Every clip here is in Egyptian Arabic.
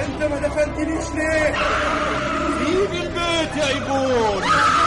انت ما دفنتنيش ليه سيب البيت يا ايبون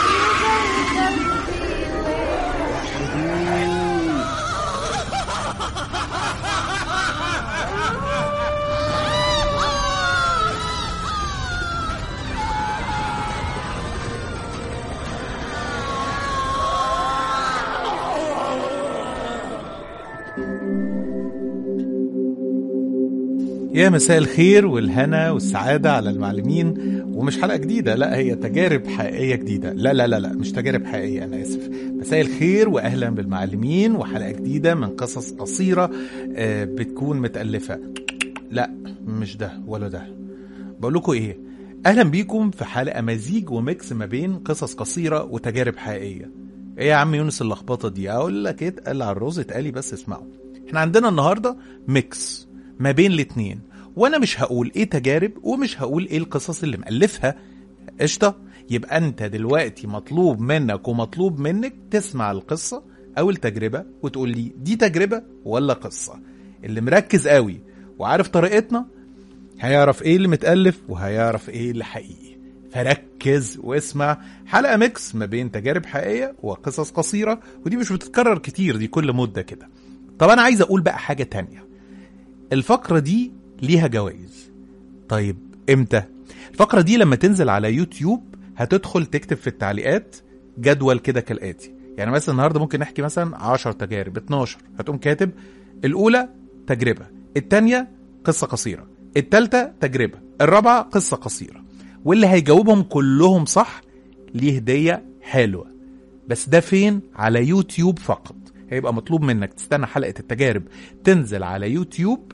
يا مساء الخير والهنا والسعادة على المعلمين ومش حلقة جديدة لا هي تجارب حقيقية جديدة لا لا لا لا مش تجارب حقيقية أنا آسف مساء الخير وأهلا بالمعلمين وحلقة جديدة من قصص قصيرة آه، بتكون متألفة لا مش ده ولا ده بقول لكم إيه أهلا بيكم في حلقة مزيج وميكس ما بين قصص قصيرة وتجارب حقيقية ايه يا عم يونس اللخبطه دي اقول لك اتقل على الرز اتقالي بس اسمعوا احنا عندنا النهارده ميكس ما بين الاتنين وانا مش هقول ايه تجارب ومش هقول ايه القصص اللي مألفها قشطه يبقى انت دلوقتي مطلوب منك ومطلوب منك تسمع القصه او التجربه وتقول لي دي تجربه ولا قصه اللي مركز قوي وعارف طريقتنا هيعرف ايه اللي متألف وهيعرف ايه اللي حقيقي فركز واسمع حلقة ميكس ما بين تجارب حقيقية وقصص قصيرة ودي مش بتتكرر كتير دي كل مدة كده طب انا عايز اقول بقى حاجة تانية الفقرة دي ليها جوائز طيب امتى الفقرة دي لما تنزل على يوتيوب هتدخل تكتب في التعليقات جدول كده كالآتي يعني مثلا النهارده ممكن نحكي مثلا 10 تجارب 12 هتقوم كاتب الأولى تجربة الثانية قصة قصيرة الثالثة تجربة الرابعة قصة قصيرة واللي هيجاوبهم كلهم صح ليه هدية حلوة بس ده فين على يوتيوب فقط هيبقى مطلوب منك تستنى حلقة التجارب تنزل على يوتيوب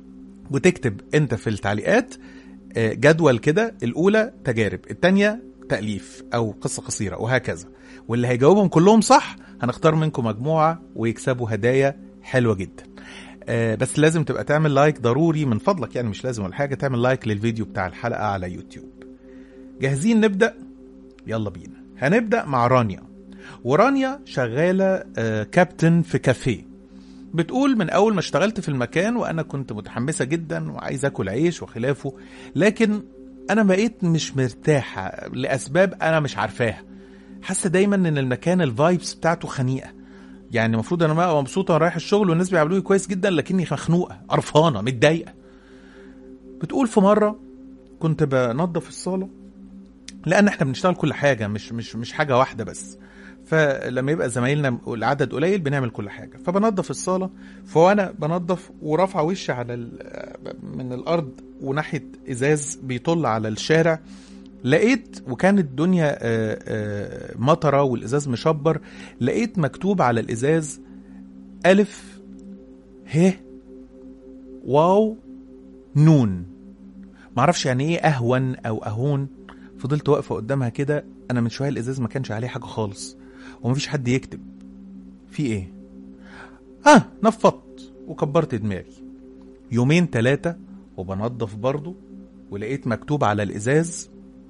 وتكتب انت في التعليقات آه، جدول كده الاولى تجارب الثانيه تاليف او قصه قصيره وهكذا واللي هيجاوبهم كلهم صح هنختار منكم مجموعه ويكسبوا هدايا حلوه جدا آه، بس لازم تبقى تعمل لايك ضروري من فضلك يعني مش لازم ولا حاجه تعمل لايك للفيديو بتاع الحلقه على يوتيوب جاهزين نبدا يلا بينا هنبدا مع رانيا ورانيا شغاله آه، كابتن في كافيه بتقول من اول ما اشتغلت في المكان وانا كنت متحمسه جدا وعايز اكل عيش وخلافه لكن انا بقيت مش مرتاحه لاسباب انا مش عارفاها حاسه دايما ان المكان الفايبس بتاعته خنيقه يعني المفروض انا بقى مبسوطه وانا رايح الشغل والناس بيعملوا لي كويس جدا لكني مخنوقه قرفانه متضايقه بتقول في مره كنت بنظف الصاله لان احنا بنشتغل كل حاجه مش مش مش حاجه واحده بس فلما يبقى زمايلنا العدد قليل بنعمل كل حاجه فبنظف الصاله فوانا بنظف ورافعه وشي على ال- من الارض وناحيه ازاز بيطل على الشارع لقيت وكانت الدنيا آه، آه، مطره والازاز مشبر لقيت مكتوب على الازاز الف ه واو نون معرفش يعني ايه اهون او اهون فضلت واقفه قدامها كده انا من شويه الازاز ما كانش عليه حاجه خالص ومفيش حد يكتب في ايه ها نفضت وكبرت دماغي يومين تلاتة وبنضف برضه ولقيت مكتوب على الازاز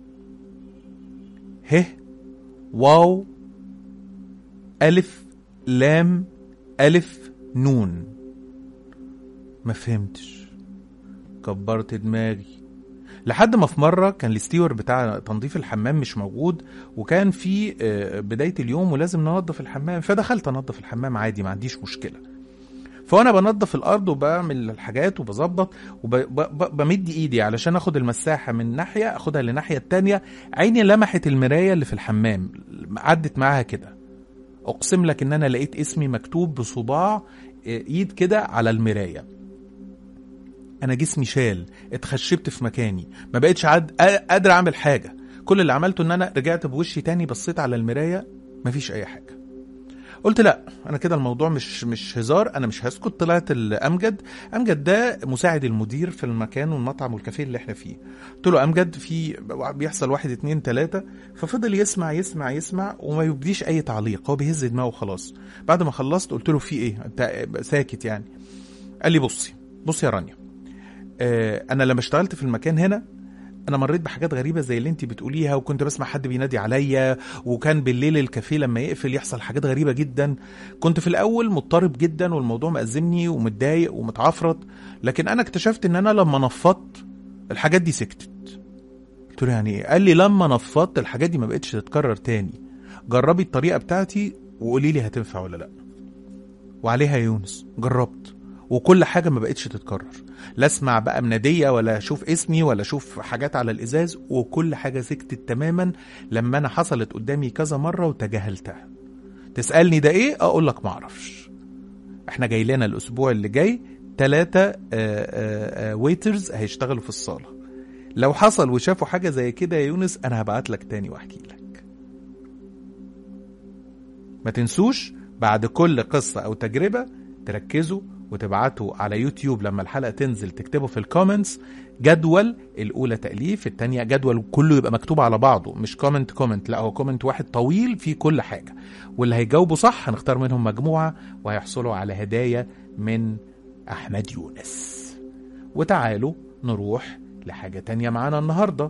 ه واو الف لام الف نون ما فهمتش كبرت دماغي لحد ما في مره كان الستيور بتاع تنظيف الحمام مش موجود وكان في آه، بدايه اليوم ولازم ننظف الحمام فدخلت انظف الحمام عادي ما عنديش مشكله فانا بنظف الارض وبعمل الحاجات وبظبط وبمد ايدي علشان اخد المساحه من ناحيه اخدها للناحيه التانية عيني لمحت المرايه اللي في الحمام عدت معاها كده اقسم لك ان انا لقيت اسمي مكتوب بصباع آه، ايد كده على المرايه انا جسمي شال اتخشبت في مكاني ما بقتش عاد قا- قادر اعمل حاجه كل اللي عملته ان انا رجعت بوشي تاني بصيت على المرايه مفيش اي حاجه قلت لا انا كده الموضوع مش مش هزار انا مش هسكت طلعت الامجد امجد ده مساعد المدير في المكان والمطعم والكافيه اللي احنا فيه قلت له امجد في بيحصل واحد اتنين تلاته ففضل يسمع يسمع يسمع وما يبديش اي تعليق هو بيهز دماغه خلاص بعد ما خلصت قلت له في ايه انت ساكت يعني قال لي بصي بصي يا رانيا آه، انا لما اشتغلت في المكان هنا انا مريت بحاجات غريبه زي اللي انت بتقوليها وكنت بسمع حد بينادي عليا وكان بالليل الكافيه لما يقفل يحصل حاجات غريبه جدا كنت في الاول مضطرب جدا والموضوع مأزمني ومتضايق ومتعفرت لكن انا اكتشفت ان انا لما نفضت الحاجات دي سكتت قلت له يعني ايه قال لي لما نفضت الحاجات دي ما بقتش تتكرر تاني جربي الطريقه بتاعتي وقولي لي هتنفع ولا لا وعليها يا يونس جربت وكل حاجه ما بقتش تتكرر لا اسمع بقى مناديه ولا اشوف اسمي ولا اشوف حاجات على الازاز وكل حاجه سكتت تماما لما انا حصلت قدامي كذا مره وتجاهلتها تسالني ده ايه اقول لك معرفش احنا جاي لنا الاسبوع اللي جاي ثلاثة ويترز هيشتغلوا في الصالة لو حصل وشافوا حاجة زي كده يا يونس انا هبعت لك تاني واحكي لك ما تنسوش بعد كل قصة او تجربة تركزوا وتبعتوا على يوتيوب لما الحلقة تنزل تكتبوا في الكومنتس جدول الأولى تأليف التانية جدول كله يبقى مكتوب على بعضه مش كومنت كومنت لا هو كومنت واحد طويل فيه كل حاجة واللي هيجاوبوا صح هنختار منهم مجموعة وهيحصلوا على هدايا من أحمد يونس وتعالوا نروح لحاجة تانية معانا النهاردة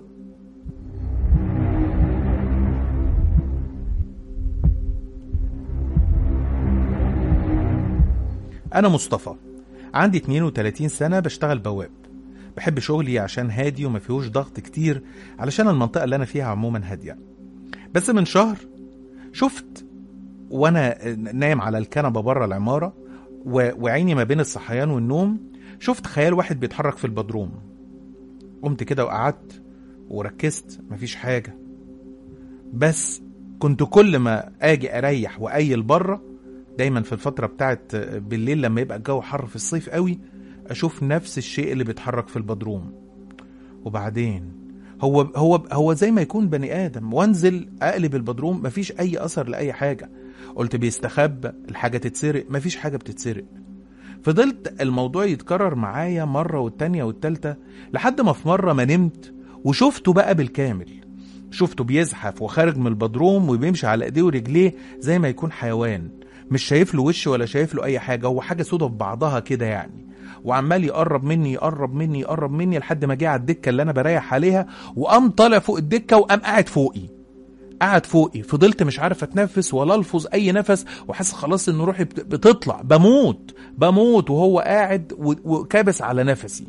أنا مصطفى عندي 32 سنة بشتغل بواب بحب شغلي عشان هادي وما فيهوش ضغط كتير علشان المنطقة اللي أنا فيها عموما هادية بس من شهر شفت وأنا نايم على الكنبة بره العمارة و... وعيني ما بين الصحيان والنوم شفت خيال واحد بيتحرك في البدروم قمت كده وقعدت وركزت مفيش حاجة بس كنت كل ما اجي اريح وايل بره دايما في الفترة بتاعت بالليل لما يبقى الجو حر في الصيف قوي اشوف نفس الشيء اللي بيتحرك في البدروم وبعدين هو هو هو زي ما يكون بني ادم وانزل اقلب البدروم مفيش اي اثر لاي حاجه قلت بيستخبى الحاجه تتسرق مفيش حاجه بتتسرق فضلت الموضوع يتكرر معايا مره والتانيه والتالته لحد ما في مره ما نمت وشفته بقى بالكامل شفته بيزحف وخارج من البدروم وبيمشي على ايديه ورجليه زي ما يكون حيوان مش شايف له وش ولا شايف له اي حاجه هو حاجه سودا في بعضها كده يعني وعمال يقرب مني يقرب مني يقرب مني لحد ما جه على الدكه اللي انا بريح عليها وقام طالع فوق الدكه وقام قاعد فوقي قاعد فوقي فضلت مش عارف اتنفس ولا الفظ اي نفس وحاسس خلاص ان روحي بت- بتطلع بموت بموت وهو قاعد و- وكابس على نفسي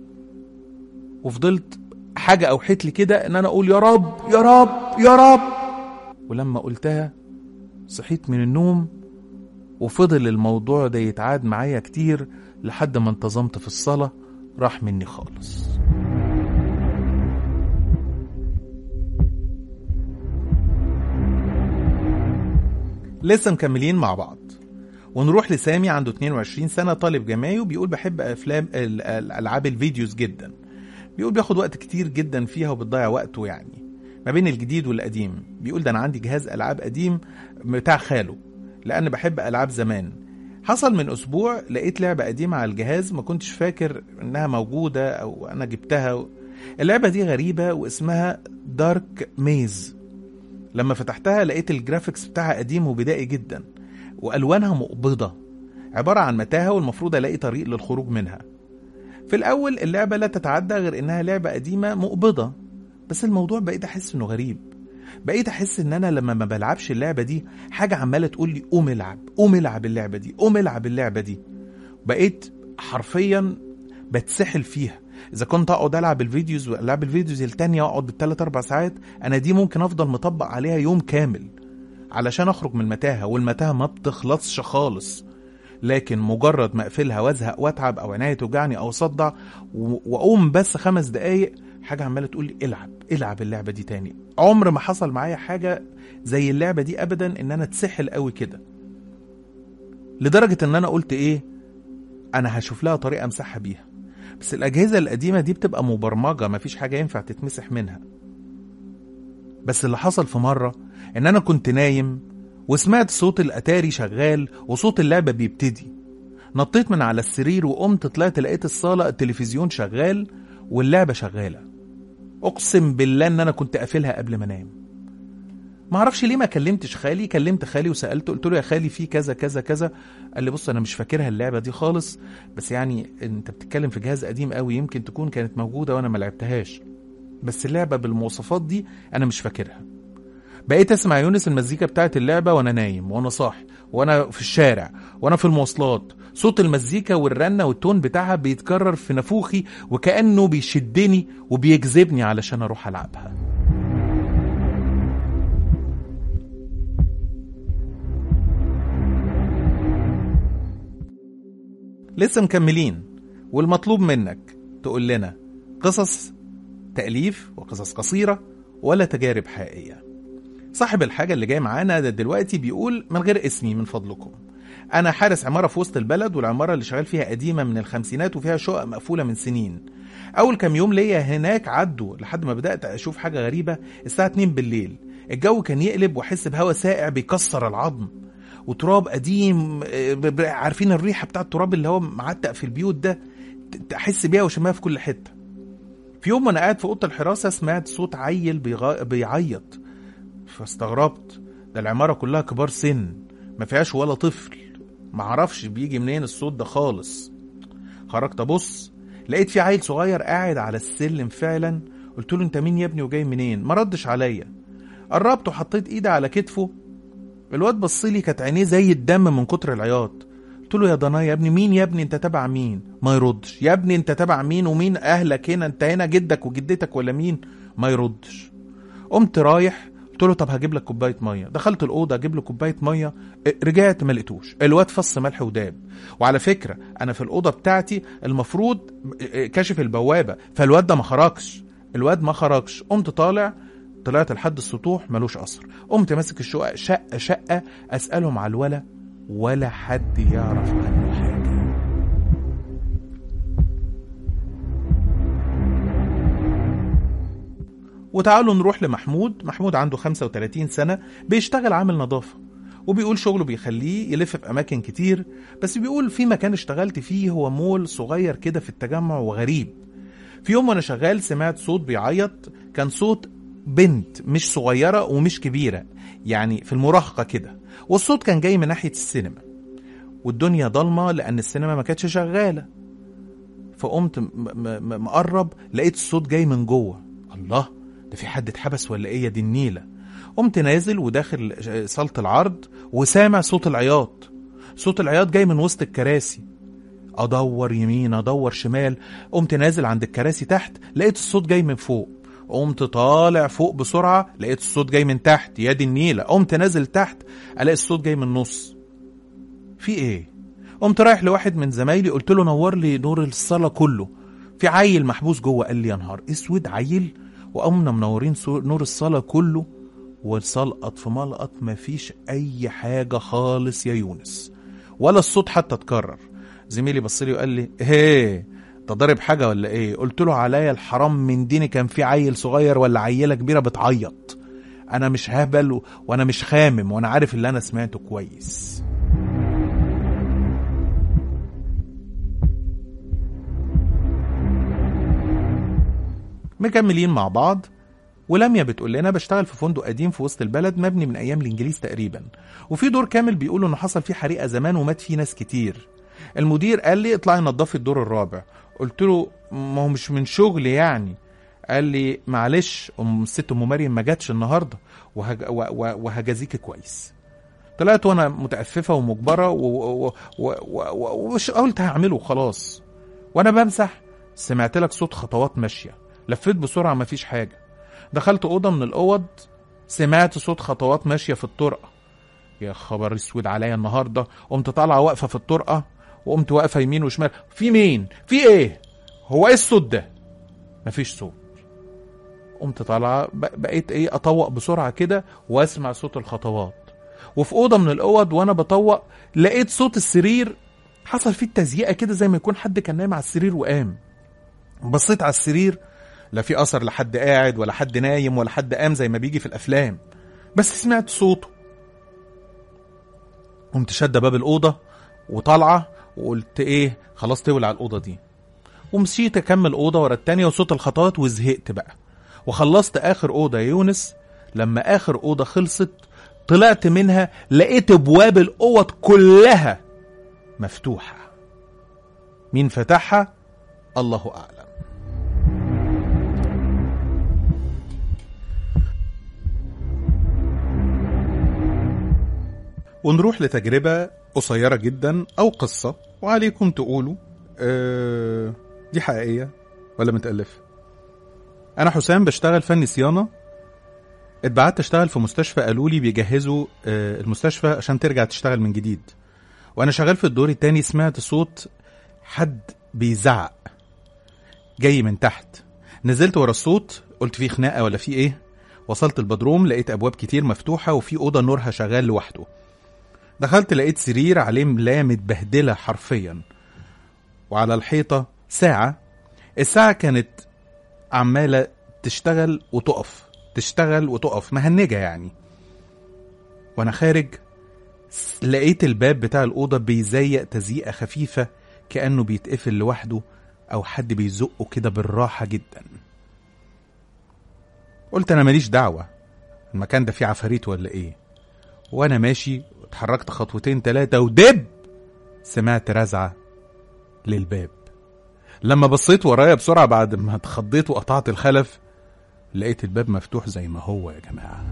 وفضلت حاجه اوحت لي كده ان انا اقول يا رب يا رب يا رب ولما قلتها صحيت من النوم وفضل الموضوع ده يتعاد معايا كتير لحد ما انتظمت في الصلاة راح مني خالص لسه مكملين مع بعض ونروح لسامي عنده 22 سنة طالب جامعي وبيقول بحب أفلام ال- ال- ألعاب الفيديوز جدا بيقول بياخد وقت كتير جدا فيها وبتضيع وقته يعني ما بين الجديد والقديم بيقول ده أنا عندي جهاز ألعاب قديم بتاع خاله لأن بحب ألعاب زمان حصل من أسبوع لقيت لعبة قديمة على الجهاز ما كنتش فاكر إنها موجودة أو أنا جبتها اللعبة دي غريبة واسمها دارك ميز لما فتحتها لقيت الجرافيكس بتاعها قديم وبدائي جدا والوانها مقبضه عباره عن متاهه والمفروض الاقي طريق للخروج منها في الاول اللعبه لا تتعدى غير انها لعبه قديمه مقبضه بس الموضوع بقيت احس انه غريب بقيت احس ان انا لما ما بلعبش اللعبه دي حاجه عماله تقول لي قوم العب قوم العب اللعبه دي قوم العب اللعبه دي بقيت حرفيا بتسحل فيها اذا كنت اقعد العب الفيديوز والعب الفيديوز التانية اقعد بالثلاث اربع ساعات انا دي ممكن افضل مطبق عليها يوم كامل علشان اخرج من المتاهه والمتاهه ما بتخلصش خالص لكن مجرد ما اقفلها وازهق واتعب او عينيا توجعني او اصدع و- واقوم بس خمس دقايق حاجه عماله تقول لي العب العب اللعبه دي تاني عمر ما حصل معايا حاجه زي اللعبه دي ابدا ان انا اتسحل قوي كده لدرجه ان انا قلت ايه انا هشوف لها طريقه امسحها بيها بس الاجهزه القديمه دي بتبقى مبرمجه مفيش حاجه ينفع تتمسح منها بس اللي حصل في مره ان انا كنت نايم وسمعت صوت الاتاري شغال وصوت اللعبه بيبتدي نطيت من على السرير وقمت طلعت لقيت الصاله التلفزيون شغال واللعبه شغاله اقسم بالله ان انا كنت قافلها قبل ما انام ما اعرفش ليه ما كلمتش خالي كلمت خالي وسالته قلت له يا خالي في كذا كذا كذا قال لي بص انا مش فاكرها اللعبه دي خالص بس يعني انت بتتكلم في جهاز قديم قوي يمكن تكون كانت موجوده وانا ما لعبتهاش بس اللعبه بالمواصفات دي انا مش فاكرها بقيت اسمع يونس المزيكا بتاعت اللعبه وانا نايم وانا صاحي وانا في الشارع وانا في المواصلات صوت المزيكا والرنة والتون بتاعها بيتكرر في نافوخي وكأنه بيشدني وبيجذبني علشان أروح ألعبها لسه مكملين والمطلوب منك تقول لنا قصص تأليف وقصص قصيرة ولا تجارب حقيقية صاحب الحاجة اللي جاي معانا ده دلوقتي بيقول من غير اسمي من فضلكم أنا حارس عمارة في وسط البلد والعمارة اللي شغال فيها قديمة من الخمسينات وفيها شقق مقفولة من سنين أول كام يوم ليا هناك عدوا لحد ما بدأت أشوف حاجة غريبة الساعة 2 بالليل الجو كان يقلب وأحس بهواء ساقع بيكسر العظم وتراب قديم آه، ب- ب- عارفين الريحة بتاع التراب اللي هو معتق في البيوت ده ت- أحس بيها وشمها في كل حتة في يوم وانا قاعد في اوضه الحراسه سمعت صوت عيل بيغ... بيعيط فاستغربت ده العماره كلها كبار سن ما فيهاش ولا طفل معرفش بيجي منين الصوت ده خالص خرجت ابص لقيت في عيل صغير قاعد على السلم فعلا قلت له انت مين يا ابني وجاي منين ما ردش عليا قربت وحطيت ايدي على كتفه الواد بص لي كانت عينيه زي الدم من كتر العياط قلت له يا ضنايا يا ابني مين يا ابني انت تبع مين ما يردش يا ابني انت تبع مين ومين اهلك هنا انت هنا جدك وجدتك ولا مين ما يردش قمت رايح قلت له طب هجيب لك كوبايه ميه دخلت الاوضه اجيب له كوبايه ميه اه، رجعت ما لقيتوش الواد فص ملح وداب وعلى فكره انا في الاوضه بتاعتي المفروض اه، كاشف البوابه فالواد ده ما خرجش الواد ما خرجش قمت طالع طلعت لحد السطوح ملوش اثر قمت ماسك الشقق شقه شقه اسالهم على الولا ولا حد يعرف عنه حاجه وتعالوا نروح لمحمود محمود عنده 35 سنة بيشتغل عامل نظافة وبيقول شغله بيخليه يلف في أماكن كتير بس بيقول في مكان اشتغلت فيه هو مول صغير كده في التجمع وغريب في يوم وانا شغال سمعت صوت بيعيط كان صوت بنت مش صغيرة ومش كبيرة يعني في المراهقة كده والصوت كان جاي من ناحية السينما والدنيا ضلمة لأن السينما ما كانتش شغالة فقمت م- م- م- مقرب لقيت الصوت جاي من جوه الله ده في حد اتحبس ولا ايه يا دي النيلة قمت نازل وداخل صالة العرض وسامع صوت العياط صوت العياط جاي من وسط الكراسي ادور يمين ادور شمال قمت نازل عند الكراسي تحت لقيت الصوت جاي من فوق قمت طالع فوق بسرعة لقيت الصوت جاي من تحت يا دي النيلة قمت نازل تحت الاقي الصوت جاي من النص في ايه قمت رايح لواحد من زمايلي قلت له نور لي نور الصالة كله في عيل محبوس جوه قال لي يا نهار اسود عيل وقمنا منورين سو- نور الصالة كله والصلقط في ملقط مفيش اي حاجة خالص يا يونس ولا الصوت حتى اتكرر زميلي بص لي وقال لي ايه انت ضارب حاجة ولا ايه قلت له عليا الحرام من ديني كان في عيل صغير ولا عيلة كبيرة بتعيط انا مش هبل و... وانا مش خامم وانا عارف اللي انا سمعته كويس مكملين مع بعض ولميا بتقول لنا بشتغل في فندق قديم في وسط البلد مبني من ايام الانجليز تقريبا وفي دور كامل بيقولوا انه حصل فيه حريقه زمان ومات فيه ناس كتير المدير قال لي اطلعي نضفي الدور الرابع قلت له ما هو مش من شغلي يعني قال لي معلش ام الست ام مريم ما جاتش النهارده وهج... و... و... وهجازيك كويس طلعت وانا متأففة ومجبرة و- و- و- و- و- وش قلت هعمله خلاص وانا بمسح سمعت لك صوت خطوات ماشية لفيت بسرعة مفيش حاجة دخلت أوضة من الأوض سمعت صوت خطوات ماشية في الطرقة يا خبر اسود عليا النهاردة قمت طالعة واقفة في الطرقة وقمت واقفة يمين وشمال في مين في ايه هو ايه الصوت ده مفيش صوت قمت طالعة ب- بقيت ايه اطوق بسرعة كده واسمع صوت الخطوات وفي اوضه من الاوض وانا بطوق لقيت صوت السرير حصل فيه التزييقه كده زي ما يكون حد كان نايم على السرير وقام بصيت على السرير لا في اثر لحد قاعد ولا حد نايم ولا حد قام زي ما بيجي في الافلام بس سمعت صوته قمت شاده باب الاوضه وطالعه وقلت ايه خلاص تولع الاوضه دي ومشيت اكمل اوضه ورا التانيه وصوت الخطوات وزهقت بقى وخلصت اخر اوضه يا يونس لما اخر اوضه خلصت طلعت منها لقيت ابواب الاوض كلها مفتوحه مين فتحها الله اعلم ونروح لتجربه قصيره جدا او قصه وعليكم تقولوا أه دي حقيقيه ولا متالفه انا حسام بشتغل فني صيانه اتبعت اشتغل في مستشفى قالوا لي بيجهزوا آه، المستشفى عشان ترجع تشتغل من جديد وانا شغال في الدور التاني سمعت صوت حد بيزعق جاي من تحت نزلت ورا الصوت قلت في خناقه ولا في ايه وصلت البدروم لقيت ابواب كتير مفتوحه وفي اوضه نورها شغال لوحده دخلت لقيت سرير عليه ملايه متبهدله حرفيا وعلى الحيطه ساعه الساعه كانت عماله تشتغل وتقف تشتغل وتقف مهنجه يعني وانا خارج س- لقيت الباب بتاع الاوضه بيزيق تزييقه خفيفه كانه بيتقفل لوحده او حد بيزقه كده بالراحه جدا قلت انا ماليش دعوه المكان ده فيه عفاريت ولا ايه وانا ماشي اتحركت خطوتين تلاتة ودب سمعت رزعه للباب لما بصيت ورايا بسرعه بعد ما اتخضيت وقطعت الخلف لقيت الباب مفتوح زي ما هو يا جماعه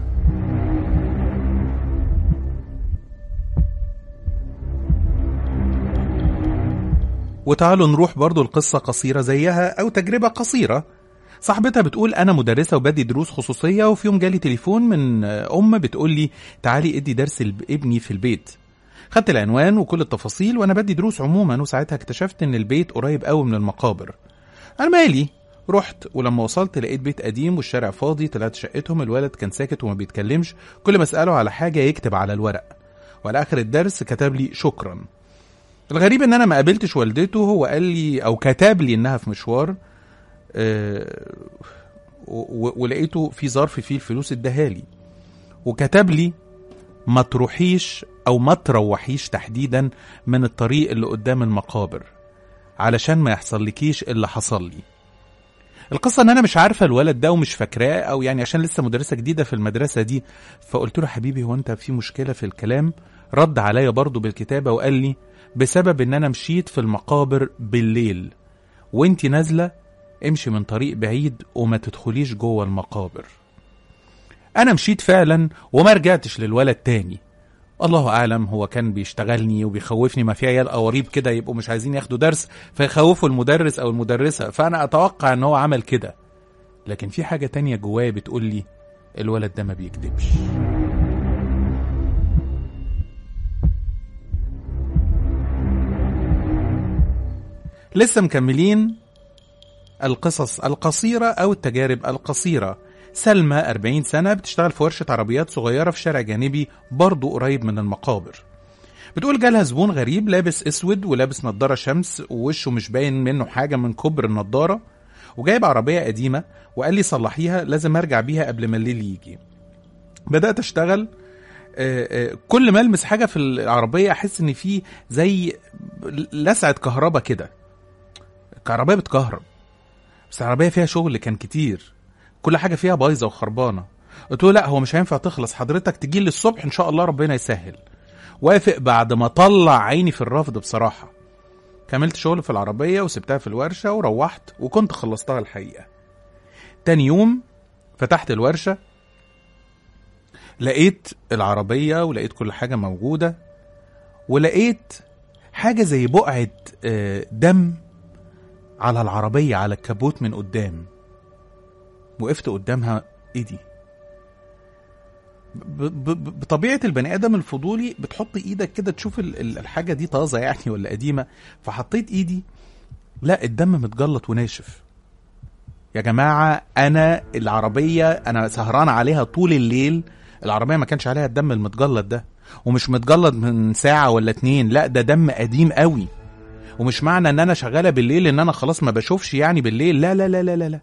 وتعالوا نروح برضو القصة قصيرة زيها أو تجربة قصيرة صاحبتها بتقول أنا مدرسة وبدي دروس خصوصية وفي يوم جالي تليفون من أم بتقول لي تعالي ادي درس لابني في البيت خدت العنوان وكل التفاصيل وأنا بدي دروس عموما وساعتها اكتشفت إن البيت قريب قوي من المقابر أنا مالي رحت ولما وصلت لقيت بيت قديم والشارع فاضي طلعت شقتهم الولد كان ساكت وما بيتكلمش كل ما اسأله على حاجة يكتب على الورق وعلى آخر الدرس كتب لي شكرا الغريب ان انا ما قابلتش والدته هو قال لي او كتب لي انها في مشوار آه، و- و- ولقيته في ظرف فيه الفلوس اداهالي وكتب لي ما تروحيش او ما تروحيش تحديدا من الطريق اللي قدام المقابر علشان ما يحصل لكيش اللي حصل لي القصة ان انا مش عارفة الولد ده ومش فاكراه او يعني عشان لسه مدرسة جديدة في المدرسة دي فقلت له حبيبي هو انت في مشكلة في الكلام رد عليا برضه بالكتابة وقال لي بسبب ان انا مشيت في المقابر بالليل وانتي نازلة امشي من طريق بعيد وما تدخليش جوه المقابر انا مشيت فعلا وما رجعتش للولد تاني الله اعلم هو كان بيشتغلني وبيخوفني ما في عيال قواريب كده يبقوا مش عايزين ياخدوا درس فيخوفوا المدرس او المدرسة فانا اتوقع ان هو عمل كده لكن في حاجة تانية جوايا بتقول لي الولد ده ما بيكدبش لسه مكملين القصص القصيرة أو التجارب القصيرة سلمى 40 سنة بتشتغل في ورشة عربيات صغيرة في شارع جانبي برضه قريب من المقابر بتقول جالها زبون غريب لابس اسود ولابس نضارة شمس ووشه مش باين منه حاجة من كبر النضارة وجايب عربية قديمة وقال لي صلحيها لازم ارجع بيها قبل ما الليل يجي بدأت اشتغل آه، آه، كل ما المس حاجة في العربية احس ان في زي لسعة كهرباء كده العربية بتكهرب بس العربية فيها شغل كان كتير كل حاجة فيها بايظة وخربانة قلت له لا هو مش هينفع تخلص حضرتك تجي لي الصبح ان شاء الله ربنا يسهل وافق بعد ما طلع عيني في الرفض بصراحة كملت شغل في العربية وسبتها في الورشة وروحت وكنت خلصتها الحقيقة تاني يوم فتحت الورشة لقيت العربية ولقيت كل حاجة موجودة ولقيت حاجة زي بقعة آه، دم على العربية على الكابوت من قدام وقفت قدامها ايه دي ب- ب- ب- بطبيعة البني آدم الفضولي بتحط ايدك كده تشوف ال- ال- الحاجة دي طازة يعني ولا قديمة فحطيت ايدي لا الدم متجلط وناشف يا جماعة أنا العربية أنا سهران عليها طول الليل العربية ما كانش عليها الدم المتجلط ده ومش متجلط من ساعة ولا اتنين لا ده دم قديم قوي ومش معنى ان انا شغاله بالليل ان انا خلاص ما بشوفش يعني بالليل لا لا لا لا لا, لا.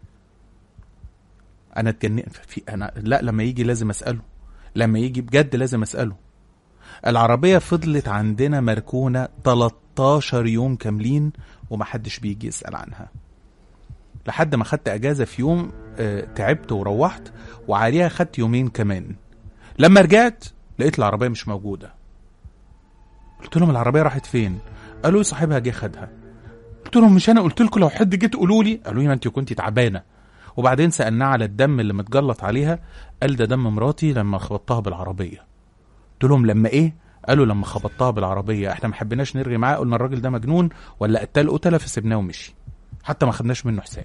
انا اتجننت في انا لا لما يجي لازم اساله لما يجي بجد لازم اساله العربيه فضلت عندنا مركونه 13 يوم كاملين ومحدش بيجي يسال عنها لحد ما خدت اجازه في يوم آه تعبت وروحت وعليها خدت يومين كمان لما رجعت لقيت العربيه مش موجوده قلت لهم العربيه راحت فين قالوا لي صاحبها جه خدها قلت لهم مش انا قلت لكم لو حد جه تقولوا لي قالوا لي ما انت كنتي تعبانه وبعدين سالناه على الدم اللي متجلط عليها قال ده دم مراتي لما خبطتها بالعربيه قلت لهم لما ايه قالوا لما خبطتها بالعربيه احنا ما حبيناش نرغي معاه قلنا الراجل ده مجنون ولا قتال قتله فسيبناه ومشي حتى ما خدناش منه حساب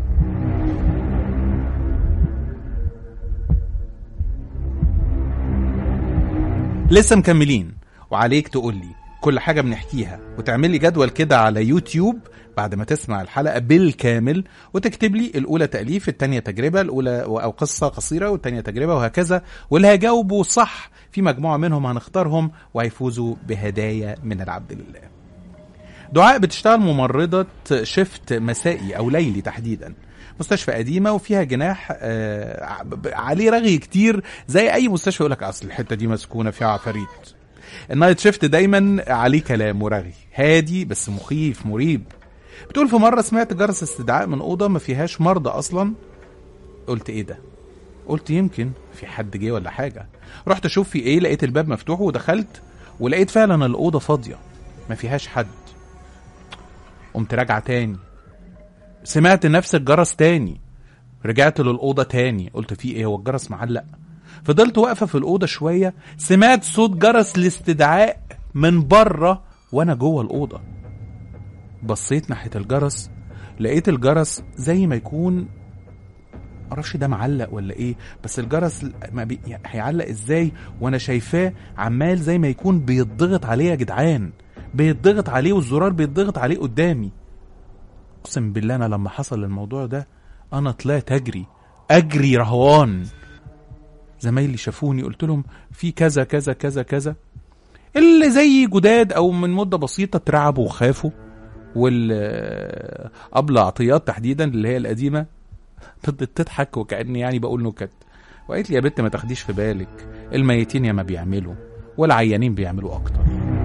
لسه مكملين وعليك تقول لي كل حاجه بنحكيها وتعمل لي جدول كده على يوتيوب بعد ما تسمع الحلقه بالكامل وتكتب لي الاولى تاليف الثانيه تجربه الاولى او قصه قصيره والثانيه تجربه وهكذا واللي هيجاوبوا صح في مجموعه منهم هنختارهم وهيفوزوا بهدايا من العبد لله دعاء بتشتغل ممرضة شفت مسائي أو ليلي تحديدا مستشفى قديمة وفيها جناح آه، ب- عليه رغي كتير زي أي مستشفى يقول لك أصل الحتة دي مسكونة فيها عفاريت النايت شيفت دايما عليه كلام ورغي هادي بس مخيف مريب بتقول في مرة سمعت جرس استدعاء من أوضة ما فيهاش مرضى أصلا قلت إيه ده قلت يمكن في حد جه ولا حاجة رحت أشوف في إيه لقيت الباب مفتوح ودخلت ولقيت فعلا الأوضة فاضية ما فيهاش حد قمت راجعة تاني سمعت نفس الجرس تاني رجعت للأوضة تاني قلت في ايه هو الجرس معلق فضلت واقفة في الأوضة شوية سمعت صوت جرس الاستدعاء من بره وأنا جوه الأوضة بصيت ناحية الجرس لقيت الجرس زي ما يكون معرفش ده معلق ولا ايه بس الجرس ما بي... يعني هيعلق ازاي وانا شايفاه عمال زي ما يكون بيتضغط عليه يا جدعان بيتضغط عليه والزرار بيتضغط عليه قدامي اقسم بالله انا لما حصل الموضوع ده انا طلعت اجري اجري رهوان زمايلي شافوني قلت لهم في كذا كذا كذا كذا اللي زي جداد او من مده بسيطه اترعبوا وخافوا وال ابله عطيات تحديدا اللي هي القديمه فضلت تضحك وكاني يعني بقول نكت وقالت لي يا بنت ما تاخديش في بالك الميتين يا ما بيعملوا والعيانين بيعملوا اكتر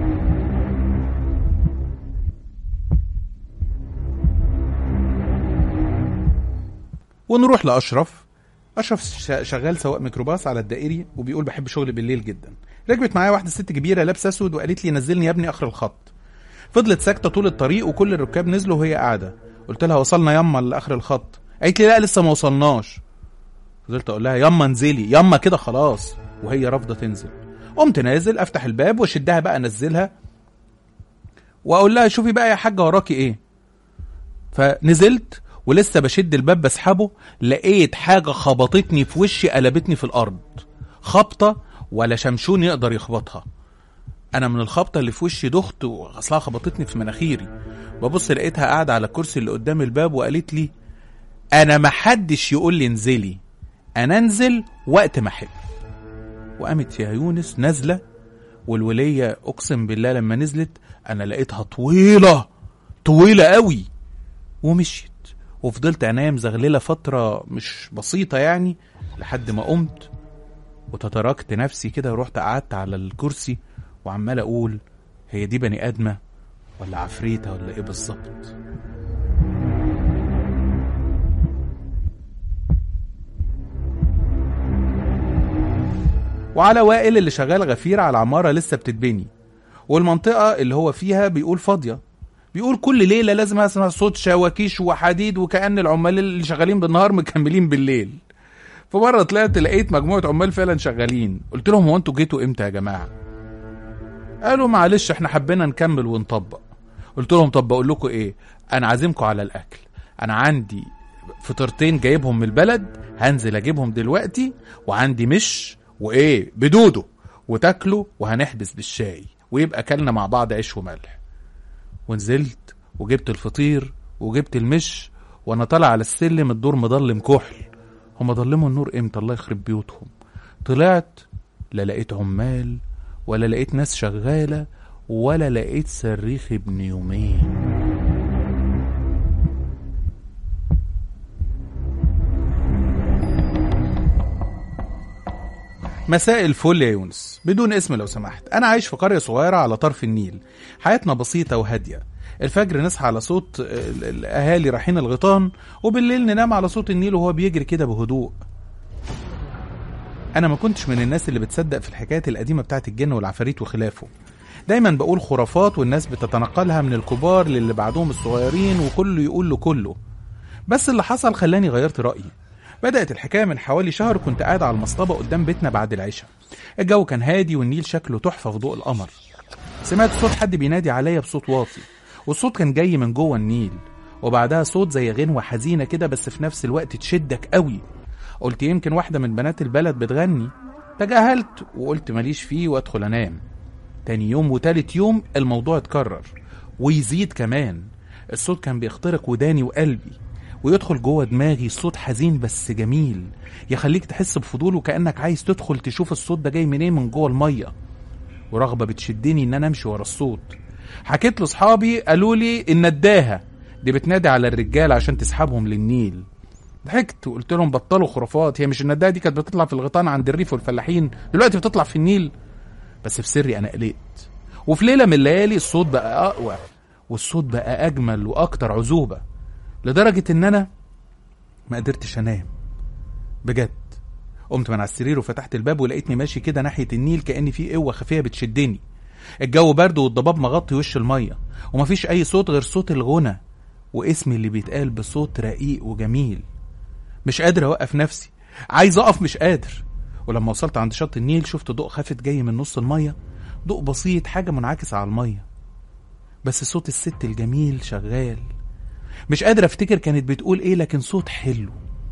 ونروح لاشرف اشرف ش- شغال سواق ميكروباص على الدائري وبيقول بحب شغلي بالليل جدا ركبت معايا واحده ست كبيره لابسه اسود وقالت لي نزلني يا ابني اخر الخط فضلت ساكته طول الطريق وكل الركاب نزلوا وهي قاعده قلت لها وصلنا يما لاخر الخط قالت لي لا لسه ما وصلناش فضلت اقول لها يما انزلي يما كده خلاص وهي رافضه تنزل قمت نازل افتح الباب واشدها بقى انزلها واقول لها شوفي بقى يا حاجه وراكي ايه فنزلت ولسه بشد الباب بسحبه لقيت حاجه خبطتني في وشي قلبتني في الارض خبطه ولا شمشون يقدر يخبطها انا من الخبطه اللي في وشي دخت واصلها خبطتني في مناخيري ببص لقيتها قاعده على الكرسي اللي قدام الباب وقالت لي انا محدش يقول لي انزلي انا انزل وقت ما احب وقامت يا يونس نازله والوليه اقسم بالله لما نزلت انا لقيتها طويله طويله قوي ومشيت وفضلت عينيا مزغلله فتره مش بسيطه يعني لحد ما قمت وتتركت نفسي كده ورحت قعدت على الكرسي وعمال اقول هي دي بني ادمه ولا عفريته ولا ايه بالظبط وعلى وائل اللي شغال غفير على عمارة لسه بتتبني والمنطقة اللي هو فيها بيقول فاضية بيقول كل ليلة لازم اسمع صوت شواكيش وحديد وكأن العمال اللي شغالين بالنهار مكملين بالليل فمرة طلعت لقيت مجموعة عمال فعلا شغالين قلت لهم هو انتوا جيتوا امتى يا جماعة قالوا معلش احنا حبينا نكمل ونطبق قلت لهم طب بقول لكم ايه انا عازمكم على الاكل انا عندي فطرتين جايبهم من البلد هنزل اجيبهم دلوقتي وعندي مش وايه بدوده وتاكلوا وهنحبس بالشاي ويبقى اكلنا مع بعض عيش وملح ونزلت وجبت الفطير وجبت المش وانا طالع على السلم الدور مضلم كحل هما ضلموا النور امتى الله يخرب بيوتهم طلعت لا لقيت عمال ولا لقيت ناس شغالة ولا لقيت صريخ ابن يومين مساء الفل يا يونس بدون اسم لو سمحت انا عايش في قرية صغيرة على طرف النيل حياتنا بسيطة وهادية الفجر نصحى على صوت ال- الاهالي رايحين الغيطان وبالليل ننام على صوت النيل وهو بيجري كده بهدوء انا ما كنتش من الناس اللي بتصدق في الحكايات القديمة بتاعت الجن والعفاريت وخلافه دايما بقول خرافات والناس بتتنقلها من الكبار للي بعدهم الصغيرين وكله يقول له كله بس اللي حصل خلاني غيرت رأيي بدأت الحكاية من حوالي شهر كنت قاعد على المصطبة قدام بيتنا بعد العشاء الجو كان هادي والنيل شكله تحفة في ضوء القمر سمعت صوت حد بينادي عليا بصوت واطي والصوت كان جاي من جوه النيل وبعدها صوت زي غنوة حزينة كده بس في نفس الوقت تشدك قوي قلت يمكن واحدة من بنات البلد بتغني تجاهلت وقلت ماليش فيه وادخل انام تاني يوم وتالت يوم الموضوع اتكرر ويزيد كمان الصوت كان بيخترق وداني وقلبي ويدخل جوه دماغي صوت حزين بس جميل يخليك تحس بفضول وكأنك عايز تدخل تشوف الصوت ده جاي منين من جوه المية ورغبة بتشدني ان انا امشي ورا الصوت حكيت لاصحابي قالوا لي ان نداها دي بتنادي على الرجال عشان تسحبهم للنيل ضحكت وقلت لهم بطلوا خرافات هي مش النداها دي كانت بتطلع في الغيطان عند الريف والفلاحين دلوقتي بتطلع في النيل بس في سري انا قلقت وفي ليله من الليالي الصوت بقى اقوى والصوت بقى اجمل واكتر عذوبه لدرجه ان انا ما قدرتش انام بجد قمت من على السرير وفتحت الباب ولقيتني ماشي كده ناحيه النيل كان في قوه خفيه بتشدني الجو برد والضباب مغطي وش الميه ومفيش اي صوت غير صوت الغنى واسمي اللي بيتقال بصوت رقيق وجميل مش قادر اوقف نفسي عايز اقف مش قادر ولما وصلت عند شط النيل شفت ضوء خافت جاي من نص الميه ضوء بسيط حاجه منعكسه على الميه بس صوت الست الجميل شغال مش قادر افتكر كانت بتقول ايه لكن صوت حلو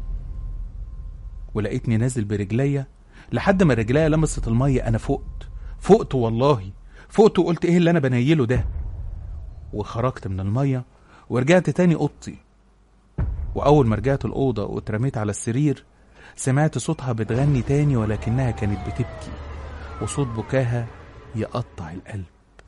ولقيتني نازل برجليا لحد ما رجليا لمست الميه انا فقت فقت والله فقت وقلت ايه اللي انا بنيله ده وخرجت من الميه ورجعت تاني اوضتي واول ما رجعت الاوضه واترميت على السرير سمعت صوتها بتغني تاني ولكنها كانت بتبكي وصوت بكاها يقطع القلب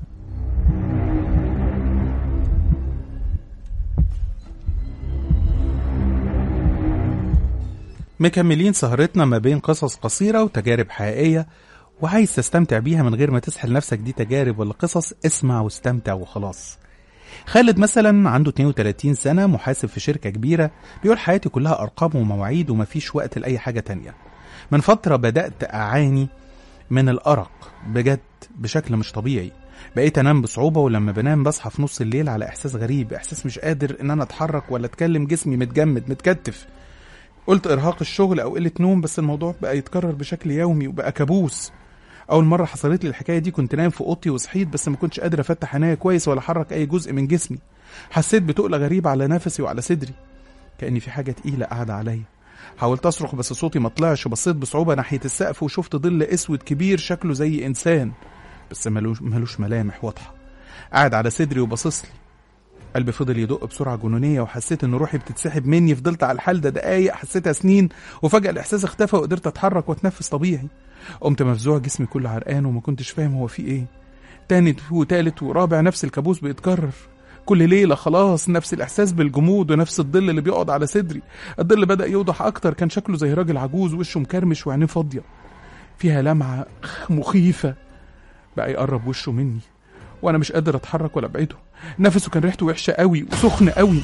مكملين سهرتنا ما بين قصص قصيرة وتجارب حقيقية وعايز تستمتع بيها من غير ما تسحل نفسك دي تجارب ولا قصص اسمع واستمتع وخلاص خالد مثلا عنده 32 سنة محاسب في شركة كبيرة بيقول حياتي كلها أرقام ومواعيد ومفيش وقت لأي حاجة تانية من فترة بدأت أعاني من الأرق بجد بشكل مش طبيعي بقيت انام بصعوبة ولما بنام بصحى في نص الليل على احساس غريب احساس مش قادر ان انا اتحرك ولا اتكلم جسمي متجمد متكتف قلت ارهاق الشغل او قلة نوم بس الموضوع بقى يتكرر بشكل يومي وبقى كابوس اول مرة حصلت لي الحكاية دي كنت نايم في اوضتي وصحيت بس ما كنتش قادر افتح عينيا كويس ولا احرك اي جزء من جسمي حسيت بتقلة غريبة على نفسي وعلى صدري كأني في حاجة تقيلة قاعدة عليا حاولت اصرخ بس صوتي ما طلعش بصيت بصعوبة ناحية السقف وشفت ظل اسود كبير شكله زي انسان بس ملوش, ملوش ملامح واضحة قاعد على صدري وباصص لي قلبي فضل يدق بسرعة جنونية وحسيت ان روحي بتتسحب مني فضلت على الحال ده دقايق حسيتها سنين وفجأة الاحساس اختفى وقدرت اتحرك واتنفس طبيعي قمت مفزوع جسمي كله عرقان وما كنتش فاهم هو في ايه تاني وتالت ورابع نفس الكابوس بيتكرر كل ليلة خلاص نفس الإحساس بالجمود ونفس الظل اللي بيقعد على صدري الظل بدأ يوضح أكتر كان شكله زي راجل عجوز وشه مكرمش وعينيه فاضية فيها لمعة مخيفة بقى يقرب وشه مني وأنا مش قادر أتحرك ولا أبعده نفسه كان ريحته وحشة قوي وسخن قوي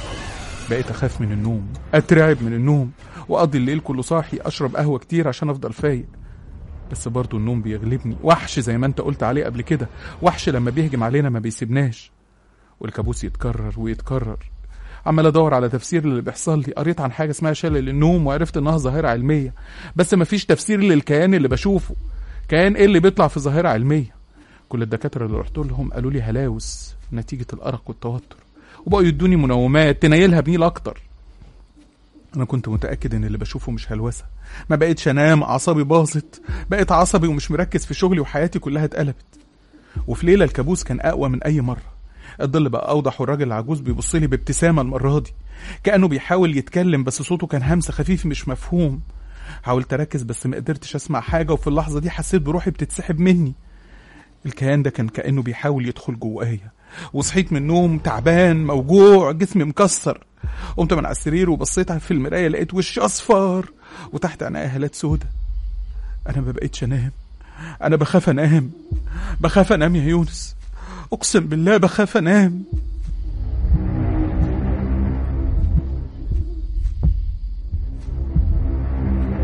بقيت أخاف من النوم أترعب من النوم وأقضي الليل كله صاحي أشرب قهوة كتير عشان أفضل فايق بس برضه النوم بيغلبني وحش زي ما انت قلت عليه قبل كده وحش لما بيهجم علينا ما بيسيبناش والكابوس يتكرر ويتكرر عمال ادور على تفسير للي بيحصل لي قريت عن حاجه اسمها شلل النوم وعرفت انها ظاهره علميه بس مفيش تفسير للكيان اللي بشوفه كيان ايه اللي بيطلع في ظاهره علميه كل الدكاتره اللي رحت لهم قالوا لي هلاوس نتيجه الارق والتوتر وبقوا يدوني منومات تنيلها بنيل اكتر انا كنت متاكد ان اللي بشوفه مش هلوسه ما بقتش انام اعصابي باظت بقيت عصبي ومش مركز في شغلي وحياتي كلها اتقلبت وفي ليله الكابوس كان اقوى من اي مره الظل بقى اوضح والراجل العجوز بيبص لي بابتسامه المره دي كانه بيحاول يتكلم بس صوته كان همس خفيف مش مفهوم حاولت اركز بس ما قدرتش اسمع حاجه وفي اللحظه دي حسيت بروحي بتتسحب مني الكيان ده كان كانه بيحاول يدخل جوايا وصحيت من النوم تعبان موجوع جسمي مكسر قمت من على السرير وبصيت في المرايه لقيت وشي اصفر وتحت عينيا هالات سودة انا ما بقيتش انام انا بخاف انام بخاف انام يا يونس اقسم بالله بخاف انام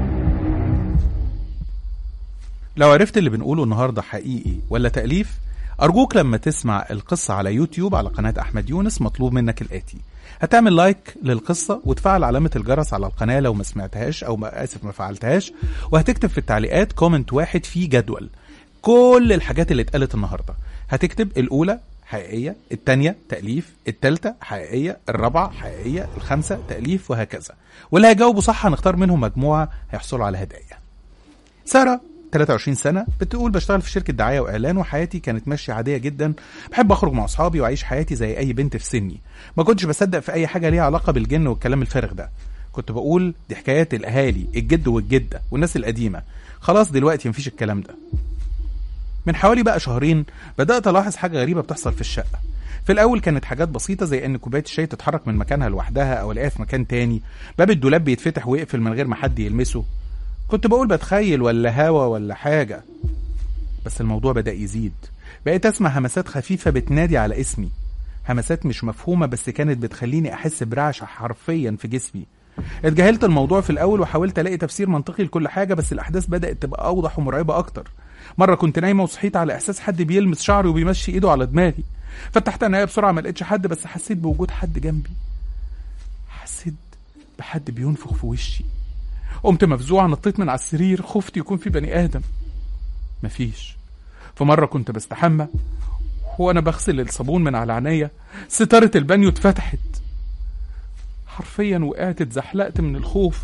لو عرفت اللي بنقوله النهارده حقيقي ولا تأليف أرجوك لما تسمع القصة على يوتيوب على قناة أحمد يونس مطلوب منك الآتي هتعمل لايك للقصة وتفعل علامة الجرس على القناة لو ما سمعتهاش أو ما آسف ما فعلتهاش وهتكتب في التعليقات كومنت واحد فيه جدول كل الحاجات اللي اتقالت النهاردة هتكتب الأولى حقيقية التانية تأليف التالتة حقيقية الرابعة حقيقية الخامسة تأليف وهكذا واللي هيجاوبوا صح هنختار منهم مجموعة هيحصلوا على هدايا سارة 23 سنة بتقول بشتغل في شركة دعاية وإعلان وحياتي كانت ماشية عادية جدا بحب أخرج مع أصحابي وأعيش حياتي زي أي بنت في سني ما كنتش بصدق في أي حاجة ليها علاقة بالجن والكلام الفارغ ده كنت بقول دي حكايات الأهالي الجد والجدة والناس القديمة خلاص دلوقتي مفيش الكلام ده من حوالي بقى شهرين بدأت ألاحظ حاجة غريبة بتحصل في الشقة في الأول كانت حاجات بسيطة زي إن كوباية الشاي تتحرك من مكانها لوحدها أو ألاقيها في مكان تاني باب الدولاب بيتفتح ويقفل من غير ما حد يلمسه كنت بقول بتخيل ولا هوا ولا حاجة بس الموضوع بدأ يزيد بقيت أسمع همسات خفيفة بتنادي على اسمي همسات مش مفهومة بس كانت بتخليني أحس برعشة حرفيا في جسمي اتجاهلت الموضوع في الأول وحاولت ألاقي تفسير منطقي لكل حاجة بس الأحداث بدأت تبقى أوضح ومرعبة أكتر مرة كنت نايمة وصحيت على إحساس حد بيلمس شعري وبيمشي إيده على دماغي فتحت عينيا بسرعة ما لقيتش حد بس حسيت بوجود حد جنبي حسيت بحد بينفخ في وشي قمت مفزوعة نطيت من على السرير خفت يكون في بني آدم مفيش فمرة كنت بستحمى وأنا بغسل الصابون من على عينيا ستارة البانيو اتفتحت حرفيا وقعت اتزحلقت من الخوف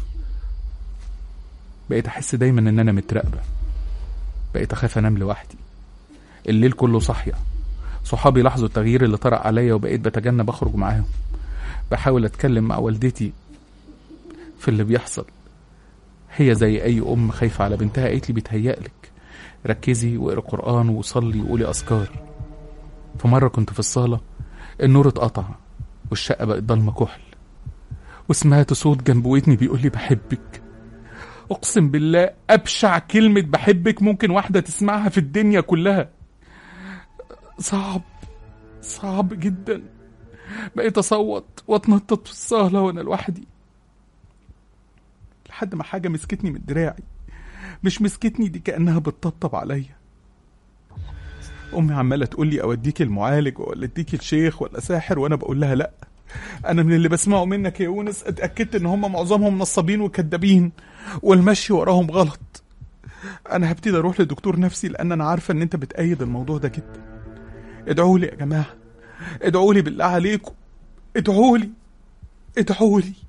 بقيت أحس دايما إن أنا متراقبة بقيت أخاف أنام لوحدي الليل كله صاحية صحابي لاحظوا التغيير اللي طرأ عليا وبقيت بتجنب أخرج معاهم بحاول أتكلم مع والدتي في اللي بيحصل هي زي أي أم خايفة على بنتها قالت لي بيتهيألك ركزي واقري قرآن وصلي وقولي أذكار فمرة كنت في الصالة النور اتقطع والشقة بقت ضلمة كحل وسمعت صوت جنب ودني بيقول لي بحبك أقسم بالله أبشع كلمة بحبك ممكن واحدة تسمعها في الدنيا كلها صعب صعب جدا بقيت أصوت وأتنطط في الصالة وأنا لوحدي لحد ما حاجة مسكتني من دراعي مش مسكتني دي كأنها بتطبطب عليا أمي عمالة تقول لي أوديك المعالج ولا أديك الشيخ ولا ساحر وأنا بقول لها لأ أنا من اللي بسمعه منك يا يونس اتأكدت إن هم معظمهم نصابين وكدابين والمشي وراهم غلط أنا هبتدي أروح لدكتور نفسي لأن أنا عارفة إن أنت بتأيد الموضوع ده جدا ادعوا لي يا جماعة ادعوا لي بالله عليكم ادعوا لي ادعوا لي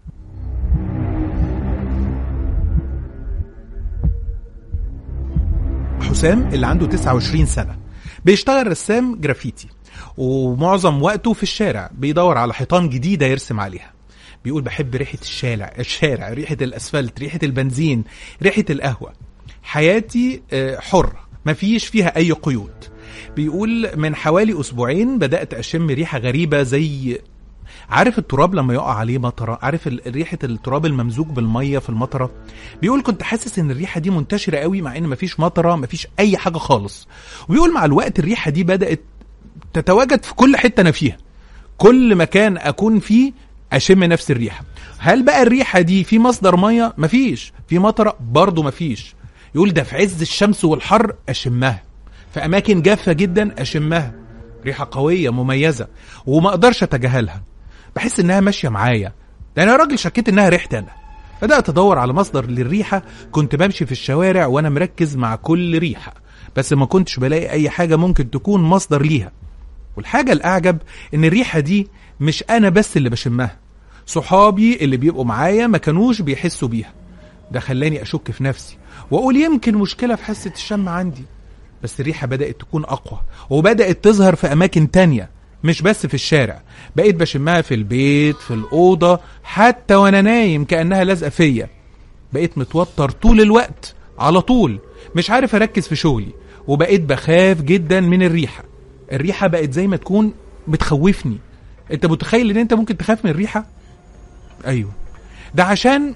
حسام اللي عنده 29 سنة بيشتغل رسام جرافيتي ومعظم وقته في الشارع بيدور على حيطان جديدة يرسم عليها بيقول بحب ريحة الشارع الشارع ريحة الأسفلت ريحة البنزين ريحة القهوة حياتي آه، حرة مفيش فيها أي قيود بيقول من حوالي أسبوعين بدأت أشم ريحة غريبة زي عارف التراب لما يقع عليه مطره عارف ال- ريحه التراب الممزوج بالميه في المطره بيقول كنت حاسس ان الريحه دي منتشره قوي مع ان مفيش مطره مفيش اي حاجه خالص وبيقول مع الوقت الريحه دي بدات تتواجد في كل حته انا فيها كل مكان اكون فيه اشم نفس الريحه هل بقى الريحه دي في مصدر ميه مفيش في مطره برضه مفيش يقول ده في عز الشمس والحر اشمها في اماكن جافه جدا اشمها ريحه قويه مميزه وما اقدرش اتجاهلها بحس انها ماشيه معايا ده انا راجل شكيت انها ريحتي انا بدات ادور على مصدر للريحه كنت بمشي في الشوارع وانا مركز مع كل ريحه بس ما كنتش بلاقي اي حاجه ممكن تكون مصدر ليها والحاجه الاعجب ان الريحه دي مش انا بس اللي بشمها صحابي اللي بيبقوا معايا ما كانوش بيحسوا بيها ده خلاني اشك في نفسي واقول يمكن مشكله في حاسه الشم عندي بس الريحه بدات تكون اقوى وبدات تظهر في اماكن تانية مش بس في الشارع بقيت بشمها في البيت في الاوضه حتى وانا نايم كانها لازقه فيا بقيت متوتر طول الوقت على طول مش عارف اركز في شغلي وبقيت بخاف جدا من الريحه الريحه بقت زي ما تكون بتخوفني انت متخيل ان انت ممكن تخاف من الريحه ايوه ده عشان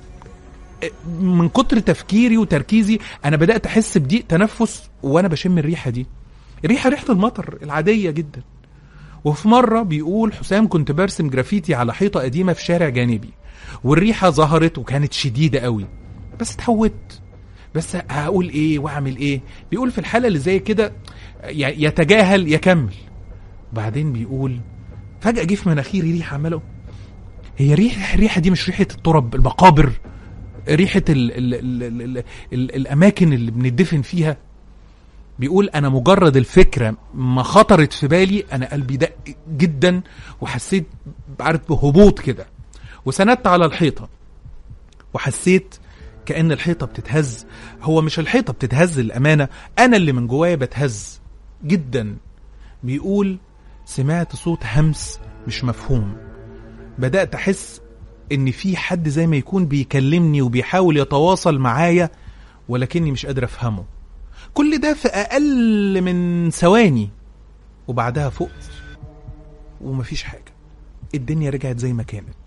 من كتر تفكيري وتركيزي انا بدات احس بضيق تنفس وانا بشم الريحه دي الريحه ريحه المطر العاديه جدا وفي مره بيقول حسام كنت برسم جرافيتي على حيطه قديمه في شارع جانبي والريحه ظهرت وكانت شديده قوي بس اتحودت بس هقول ايه واعمل ايه بيقول في الحاله اللي زي كده ي- يتجاهل يكمل بعدين بيقول فجاه جه في مناخيري ريحه عماله هي ريحه الريحه دي مش ريحه التراب المقابر ريحه ال ال ال ال ال ال الاماكن اللي بندفن فيها بيقول انا مجرد الفكره ما خطرت في بالي انا قلبي دق جدا وحسيت عارف بهبوط كده وسندت على الحيطه وحسيت كأن الحيطة بتتهز هو مش الحيطة بتتهز الأمانة أنا اللي من جوايا بتهز جدا بيقول سمعت صوت همس مش مفهوم بدأت أحس إن في حد زي ما يكون بيكلمني وبيحاول يتواصل معايا ولكني مش قادر أفهمه كل ده في أقل من ثواني وبعدها فقت ومفيش حاجة الدنيا رجعت زي ما كانت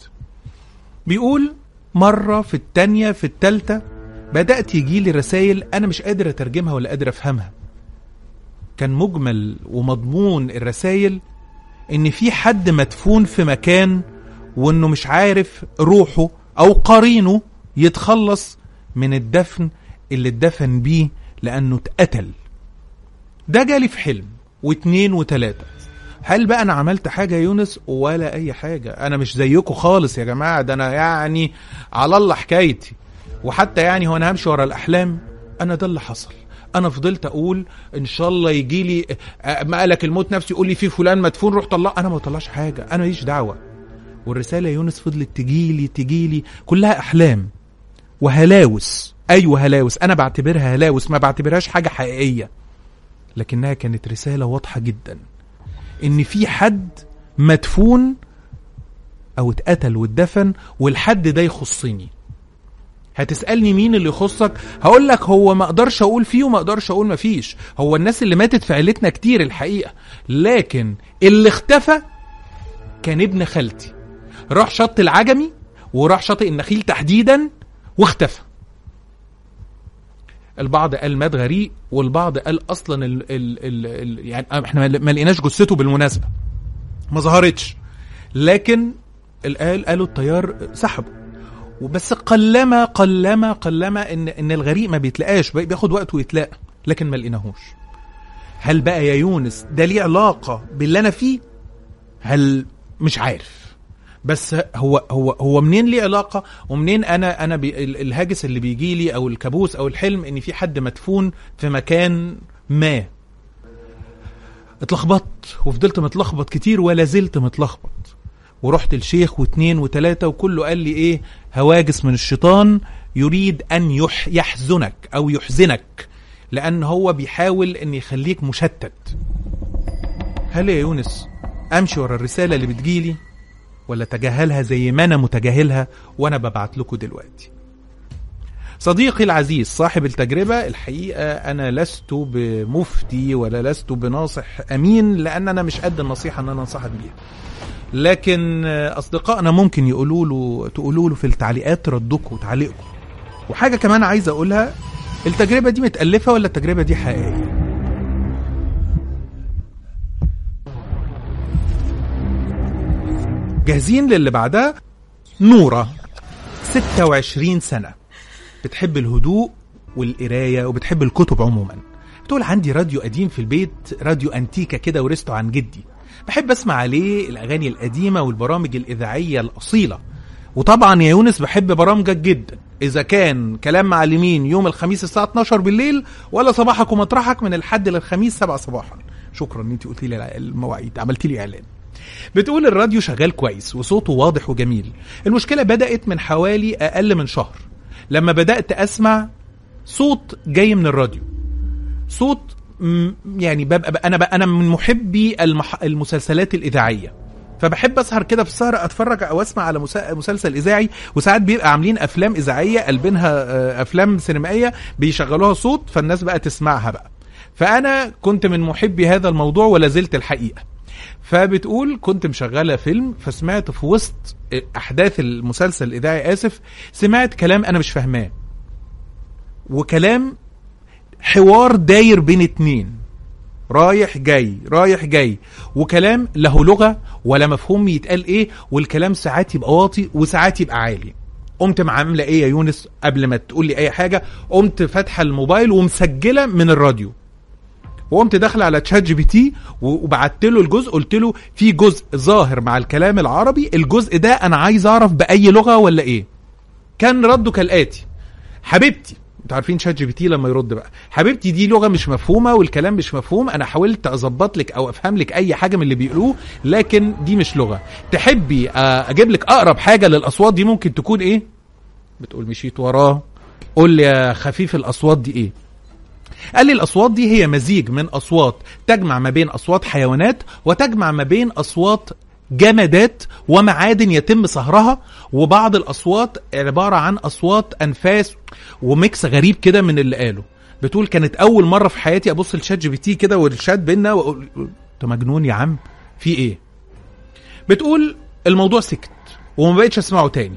بيقول مرة في التانية في التالتة بدأت يجيلي رسائل أنا مش قادر أترجمها ولا قادر أفهمها كان مجمل ومضمون الرسائل إن في حد مدفون في مكان وإنه مش عارف روحه أو قرينه يتخلص من الدفن اللي اتدفن بيه لأنه اتقتل ده جالي في حلم واتنين وتلاتة هل بقى انا عملت حاجه يا يونس ولا اي حاجه انا مش زيكم خالص يا جماعه ده انا يعني على الله حكايتي وحتى يعني هو انا همشي ورا الاحلام انا ده اللي حصل انا فضلت اقول ان شاء الله يجي لي مقلك الموت نفسي يقول لي في فلان مدفون روح طلع انا ما بطلعش حاجه انا ماليش دعوه والرساله يا يونس فضلت تجيلي تجيلي كلها احلام وهلاوس ايوه هلاوس انا بعتبرها هلاوس ما بعتبرهاش حاجه حقيقيه لكنها كانت رساله واضحه جدا ان في حد مدفون او اتقتل واتدفن والحد ده يخصني هتسالني مين اللي يخصك هقول لك هو ما اقدرش اقول فيه وما اقدرش اقول ما فيش هو الناس اللي ماتت في عيلتنا كتير الحقيقه لكن اللي اختفى كان ابن خالتي راح شط العجمي وراح شاطئ النخيل تحديدا واختفى البعض قال مات غريق والبعض قال اصلا ال ال ال ال يعني احنا ما لقيناش جثته بالمناسبه ما ظهرتش لكن القال قالوا الطيار سحبه وبس قلما قلما قلما ان ان الغريق ما بيتلقاش بياخد وقت ويتلاقى لكن ما لقيناهوش هل بقى يا يونس ده ليه علاقه باللي انا فيه هل مش عارف بس هو هو هو منين ليه علاقه ومنين انا انا بي الهاجس اللي بيجي لي او الكابوس او الحلم ان في حد مدفون في مكان ما اتلخبطت وفضلت متلخبط كتير ولا زلت متلخبط ورحت الشيخ واثنين وثلاثة وكله قال لي ايه هواجس من الشيطان يريد ان يح يحزنك او يحزنك لان هو بيحاول ان يخليك مشتت هل يا يونس امشي ورا الرسالة اللي بتجيلي ولا تجاهلها زي ما انا متجاهلها وانا ببعت لكم دلوقتي صديقي العزيز صاحب التجربة الحقيقة أنا لست بمفتي ولا لست بناصح أمين لأن أنا مش قد النصيحة أن أنا أنصحك بيها لكن أصدقائنا ممكن يقولوا له تقولوا له في التعليقات ردكم وتعليقكم وحاجة كمان عايز أقولها التجربة دي متألفة ولا التجربة دي حقيقية جاهزين للي بعدها نورة 26 سنة بتحب الهدوء والقراية وبتحب الكتب عموما بتقول عندي راديو قديم في البيت راديو أنتيكا كده ورثته عن جدي بحب أسمع عليه الأغاني القديمة والبرامج الإذاعية الأصيلة وطبعا يا يونس بحب برامجك جدا إذا كان كلام معلمين يوم الخميس الساعة 12 بالليل ولا صباحك ومطرحك من الحد للخميس 7 صباحا شكرا ان انت قلتي لي المواعيد عملت لي اعلان بتقول الراديو شغال كويس وصوته واضح وجميل المشكلة بدأت من حوالي أقل من شهر لما بدأت أسمع صوت جاي من الراديو صوت يعني ببقى أنا بقى أنا من محبي المح... المسلسلات الإذاعية فبحب اسهر كده في السهرة اتفرج او اسمع على مسلسل اذاعي وساعات بيبقى عاملين افلام اذاعيه قلبينها افلام سينمائيه بيشغلوها صوت فالناس بقى تسمعها بقى فانا كنت من محبي هذا الموضوع ولا زلت الحقيقه فبتقول كنت مشغله فيلم فسمعت في وسط احداث المسلسل الاذاعي اسف سمعت كلام انا مش فاهماه وكلام حوار داير بين اتنين رايح جاي رايح جاي وكلام له لغه ولا مفهوم يتقال ايه والكلام ساعات يبقى واطي وساعات يبقى عالي قمت عامله ايه يا يونس قبل ما تقول لي اي حاجه قمت فاتحه الموبايل ومسجله من الراديو وقمت داخل على تشات جي بي تي وبعت له الجزء قلت له في جزء ظاهر مع الكلام العربي الجزء ده انا عايز اعرف باي لغه ولا ايه كان رده كالاتي حبيبتي انتوا عارفين شات جي بي تي لما يرد بقى حبيبتي دي لغه مش مفهومه والكلام مش مفهوم انا حاولت اظبط لك او افهم لك اي حاجه من اللي بيقولوه لكن دي مش لغه تحبي آه، اجيب لك اقرب حاجه للاصوات دي ممكن تكون ايه بتقول مشيت وراه قول لي يا خفيف الاصوات دي ايه قال لي الاصوات دي هي مزيج من اصوات تجمع ما بين اصوات حيوانات وتجمع ما بين اصوات جمادات ومعادن يتم صهرها وبعض الاصوات عباره عن اصوات انفاس وميكس غريب كده من اللي قاله بتقول كانت اول مره في حياتي ابص لشات جي بي تي كده والشات بينا واقول انت مجنون يا عم في ايه بتقول الموضوع سكت وما بقتش اسمعه تاني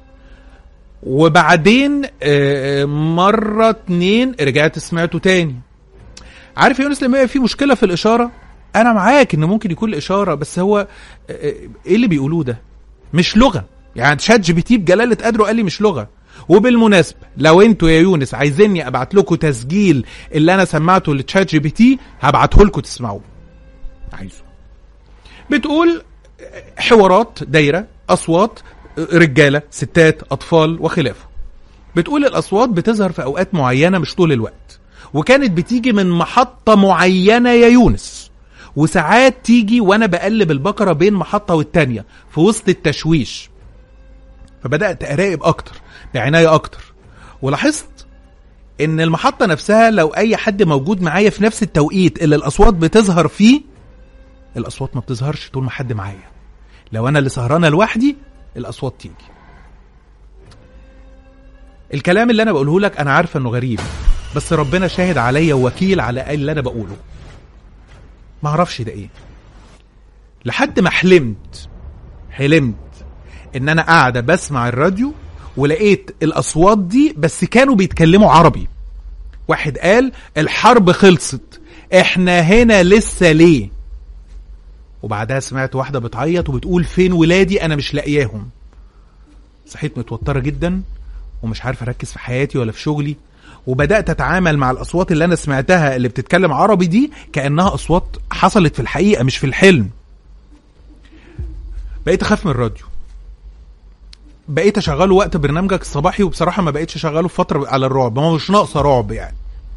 وبعدين آه، مرة اتنين رجعت سمعته تاني عارف يا يونس لما يبقى في مشكلة في الإشارة أنا معاك إن ممكن يكون الإشارة بس هو آه، آه، إيه اللي بيقولوه ده مش لغة يعني شات جي بي تي بجلالة قدره قال لي مش لغة وبالمناسبة لو انتوا يا يونس عايزيني ابعت لكم تسجيل اللي انا سمعته لتشات جي بي تي هبعته لكم تسمعوه عايزه بتقول حوارات دايره اصوات رجاله ستات اطفال وخلافه بتقول الاصوات بتظهر في اوقات معينه مش طول الوقت وكانت بتيجي من محطه معينه يا يونس وساعات تيجي وانا بقلب البقره بين محطه والتانيه في وسط التشويش فبدات اراقب اكتر بعنايه اكتر ولاحظت ان المحطه نفسها لو اي حد موجود معايا في نفس التوقيت اللي الاصوات بتظهر فيه الاصوات ما بتظهرش طول ما حد معايا لو انا اللي سهرانه لوحدي الاصوات تيجي الكلام اللي انا بقوله لك انا عارفه انه غريب بس ربنا شاهد عليا ووكيل على اللي انا بقوله ما اعرفش ده ايه لحد ما حلمت حلمت ان انا قاعده بسمع الراديو ولقيت الاصوات دي بس كانوا بيتكلموا عربي واحد قال الحرب خلصت احنا هنا لسه ليه وبعدها سمعت واحدة بتعيط وبتقول فين ولادي أنا مش لاقياهم صحيت متوترة جدا ومش عارف أركز في حياتي ولا في شغلي وبدأت أتعامل مع الأصوات اللي أنا سمعتها اللي بتتكلم عربي دي كأنها أصوات حصلت في الحقيقة مش في الحلم بقيت أخاف من الراديو بقيت أشغله وقت برنامجك الصباحي وبصراحة ما بقيتش أشغله في فترة على الرعب ما هو مش ناقصة رعب يعني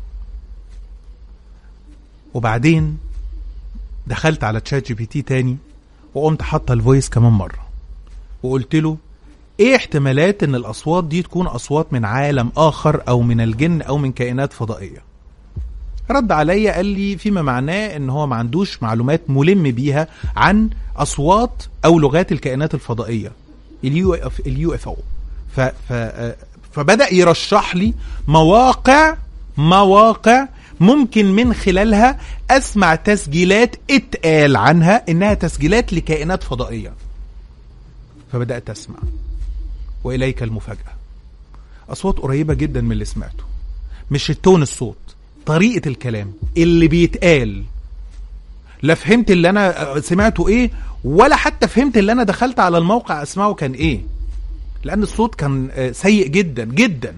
وبعدين دخلت على تشات جي بي تي تاني وقمت حاطه الفويس كمان مره وقلت له ايه احتمالات ان الاصوات دي تكون اصوات من عالم اخر او من الجن او من كائنات فضائيه رد عليا قال لي فيما معناه ان هو ما عندوش معلومات ملم بيها عن اصوات او لغات الكائنات الفضائيه اليو اف اليو اف او ف ف فبدا يرشح لي مواقع مواقع ممكن من خلالها اسمع تسجيلات اتقال عنها انها تسجيلات لكائنات فضائيه فبدات اسمع واليك المفاجاه اصوات قريبه جدا من اللي سمعته مش التون الصوت طريقه الكلام اللي بيتقال لا فهمت اللي انا سمعته ايه ولا حتى فهمت اللي انا دخلت على الموقع اسمعه كان ايه لان الصوت كان آه، سيء جدا جدا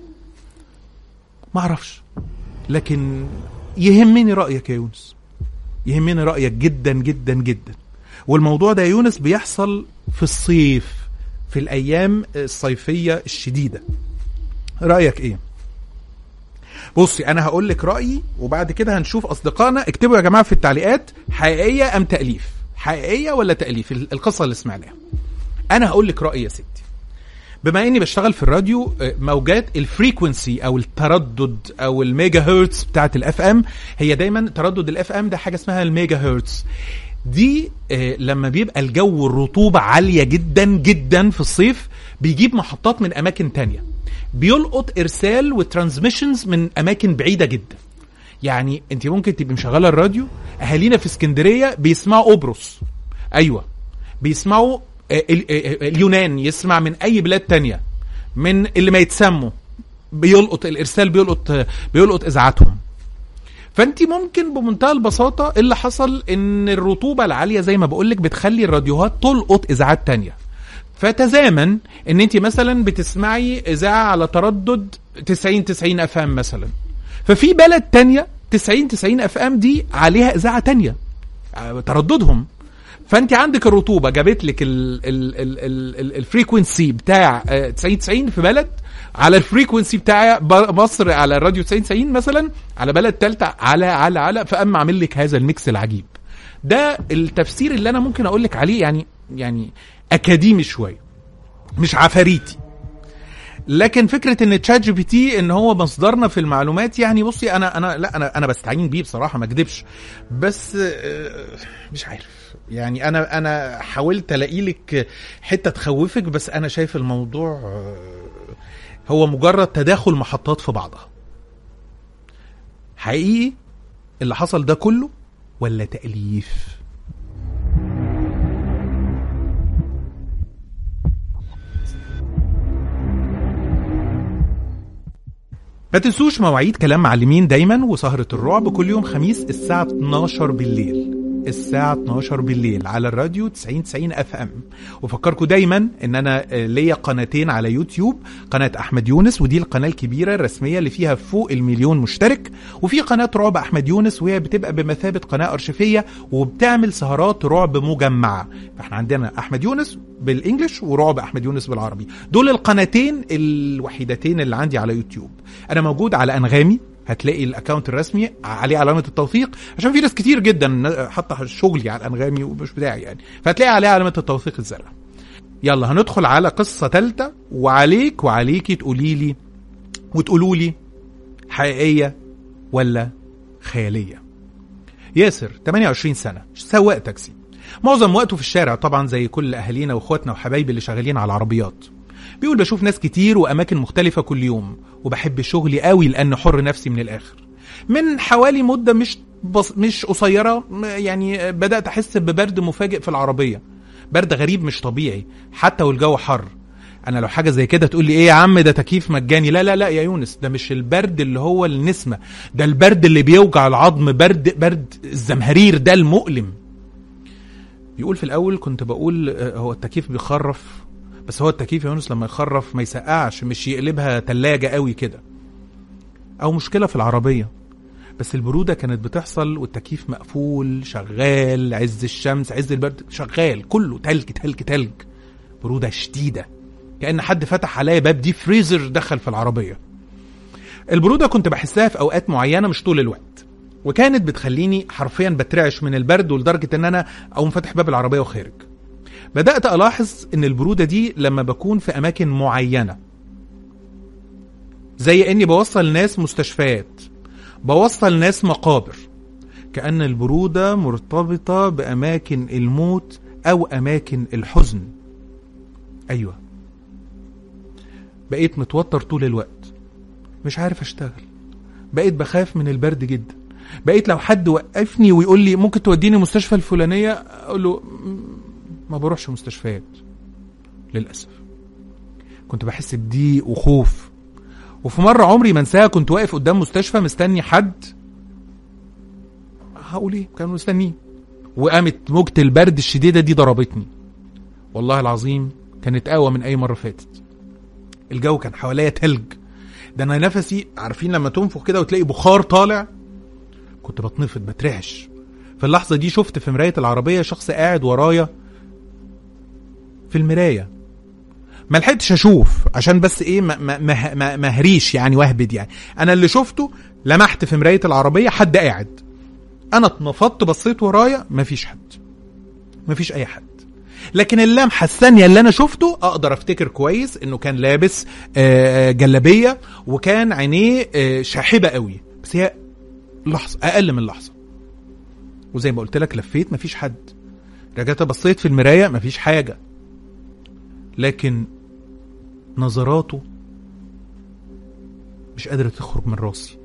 ما اعرفش لكن يهمني رايك يا يونس يهمني رايك جدا جدا جدا والموضوع ده يا يونس بيحصل في الصيف في الايام الصيفيه الشديده رايك ايه بصي انا هقول لك رايي وبعد كده هنشوف اصدقائنا اكتبوا يا جماعه في التعليقات حقيقيه ام تاليف حقيقيه ولا تاليف القصه اللي سمعناها انا هقول لك رايي يا ستي بما اني بشتغل في الراديو آه، موجات الفريكونسي او التردد او الميجا هرتز بتاعت الاف ام هي دايما تردد الاف ام ده حاجه اسمها الميجا هرتز دي آه، لما بيبقى الجو الرطوبة عالية جدا جدا في الصيف بيجيب محطات من أماكن تانية بيلقط إرسال وترانسميشنز من أماكن بعيدة جدا يعني انت ممكن تبقي مشغله الراديو اهالينا في اسكندريه بيسمعوا قبرص ايوه بيسمعوا آه، ال- آه، اليونان يسمع من اي بلاد تانية من اللي ما يتسموا بيلقط الارسال بيلقط آه، بيلقط اذاعاتهم فانت ممكن بمنتهى البساطه اللي حصل ان الرطوبه العاليه زي ما بقولك بتخلي الراديوهات تلقط اذاعات تانية فتزامن ان انت مثلا بتسمعي اذاعه على تردد 90 90 اف ام مثلا ففي بلد تانية 90 90 اف ام دي عليها اذاعه تانية آه، ترددهم فانت عندك الرطوبه جابت لك الفريكونسي بتاع آه، 90 90 في بلد على الفريكونسي بتاع ب- مصر على الراديو 90 90 مثلا على بلد تالتة على على على فاما عامل لك هذا الميكس العجيب ده التفسير اللي انا ممكن اقول لك عليه يعني يعني اكاديمي شويه مش عفاريتي لكن فكره ان تشات جي بي تي ان هو مصدرنا في المعلومات يعني بصي انا انا لا انا انا بستعين بيه بصراحه ما اكدبش بس آه، مش عارف يعني انا انا حاولت الاقي لك حته تخوفك بس انا شايف الموضوع آه، هو مجرد تداخل محطات في بعضها حقيقي اللي حصل ده كله ولا تأليف ما تنسوش مواعيد كلام معلمين دايما وسهرة الرعب كل يوم خميس الساعة 12 بالليل الساعة 12 بالليل على الراديو 90 90 اف ام وفكركم دايما ان انا آه، ليا قناتين على يوتيوب قناة احمد يونس ودي القناة الكبيرة الرسمية اللي فيها فوق المليون مشترك وفي قناة رعب احمد يونس وهي بتبقى بمثابة قناة ارشيفية وبتعمل سهرات رعب مجمعة فاحنا عندنا احمد يونس بالانجلش ورعب احمد يونس بالعربي دول القناتين الوحيدتين اللي عندي على يوتيوب انا موجود على انغامي هتلاقي الاكونت الرسمي عليه علامه التوثيق عشان في ناس كتير جدا حاطه شغلي على الانغامي ومش بتاعي يعني فهتلاقي عليه علامه التوثيق الزرقاء يلا هندخل على قصه ثالثه وعليك وعليكي تقولي لي وتقولوا لي حقيقيه ولا خياليه ياسر 28 سنه سواق تاكسي معظم وقته في الشارع طبعا زي كل اهالينا واخواتنا وحبايبي اللي شغالين على العربيات بيقول بشوف ناس كتير واماكن مختلفه كل يوم وبحب شغلي قوي لان حر نفسي من الاخر من حوالي مده مش بص مش قصيره م- يعني بدات احس ببرد مفاجئ في العربيه برد غريب مش طبيعي حتى والجو حر انا لو حاجه زي كده تقول لي ايه يا عم ده تكييف مجاني لا لا لا يا يونس ده مش البرد اللي هو النسمه ده البرد اللي بيوجع العظم برد برد الزمهرير ده المؤلم بيقول في الاول كنت بقول آه، هو التكييف بيخرف بس هو التكييف يا يونس لما يخرف ما يسقعش مش يقلبها تلاجة قوي كده او مشكله في العربيه بس البروده كانت بتحصل والتكييف مقفول شغال عز الشمس عز البرد شغال كله تلج تلج تلج بروده شديده كان حد فتح عليا باب دي فريزر دخل في العربيه البروده كنت بحسها في اوقات معينه مش طول الوقت وكانت بتخليني حرفيا بترعش من البرد ولدرجه ان انا اقوم فاتح باب العربيه وخارج بدات الاحظ ان البروده دي لما بكون في اماكن معينه زي اني بوصل ناس مستشفيات بوصل ناس مقابر كأن البرودة مرتبطة بأماكن الموت أو أماكن الحزن أيوة بقيت متوتر طول الوقت مش عارف أشتغل بقيت بخاف من البرد جدا بقيت لو حد وقفني ويقول لي ممكن توديني مستشفى الفلانية أقول له "م- ما بروحش مستشفيات للأسف كنت بحس بضيق وخوف وفي مرة عمري ما انساها كنت واقف قدام مستشفى مستني حد هقول ايه كانوا مستنيه وقامت موجة البرد الشديدة دي ضربتني والله العظيم كانت اقوى من اي مرة فاتت الجو كان حواليا تلج ده انا نفسي عارفين لما تنفخ كده وتلاقي بخار طالع كنت بتنفض بترعش في اللحظة دي شفت في مراية العربية شخص قاعد ورايا في المراية ما لحقتش اشوف عشان بس ايه ما ما ما ما- ما هريش يعني واهبد يعني انا اللي شفته لمحت في مرايه العربيه حد قاعد انا اتنفضت بصيت ورايا مفيش حد مفيش اي حد لكن اللمحه الثانيه اللي انا شفته اقدر افتكر كويس انه كان لابس آه، جلابيه وكان عينيه آه، شاحبه قوي بس هي لحظه اقل من لحظه وزي ما قلت لك لفيت مفيش حد رجعت بصيت في المرايه مفيش حاجه لكن نظراته مش قادرة تخرج من راسي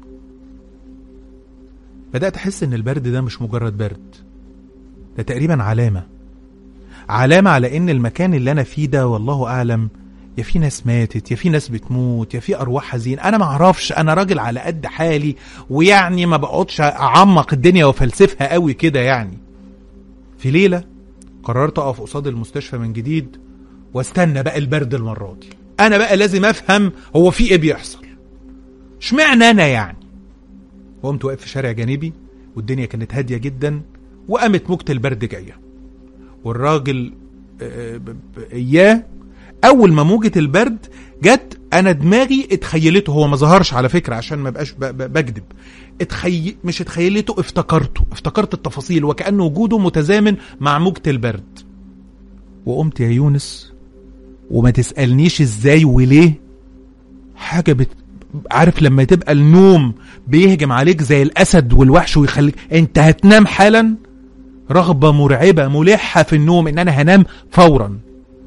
بدأت أحس إن البرد ده مش مجرد برد ده تقريبا علامة علامة على إن المكان اللي أنا فيه ده والله أعلم يا في ناس ماتت يا في ناس بتموت يا في أرواح حزين أنا معرفش أنا راجل على قد حالي ويعني ما بقعدش أعمق الدنيا وفلسفها قوي كده يعني في ليلة قررت أقف قصاد المستشفى من جديد واستنى بقى البرد المره دي انا بقى لازم افهم هو في ايه بيحصل اشمعنى انا يعني وقمت واقف في شارع جانبي والدنيا كانت هاديه جدا وقامت موجة البرد جايه والراجل آه، ب- ب- اياه اول ما موجة البرد جت انا دماغي اتخيلته هو ما ظهرش على فكره عشان ما بقاش ب- ب- بكذب اتخي... مش اتخيلته افتكرته افتكرت التفاصيل وكأن وجوده متزامن مع موجة البرد وقمت يا يونس وما تسألنيش ازاي وليه حاجة بت... عارف لما تبقى النوم بيهجم عليك زي الأسد والوحش ويخليك انت هتنام حالا رغبة مرعبة ملحة في النوم ان انا هنام فورا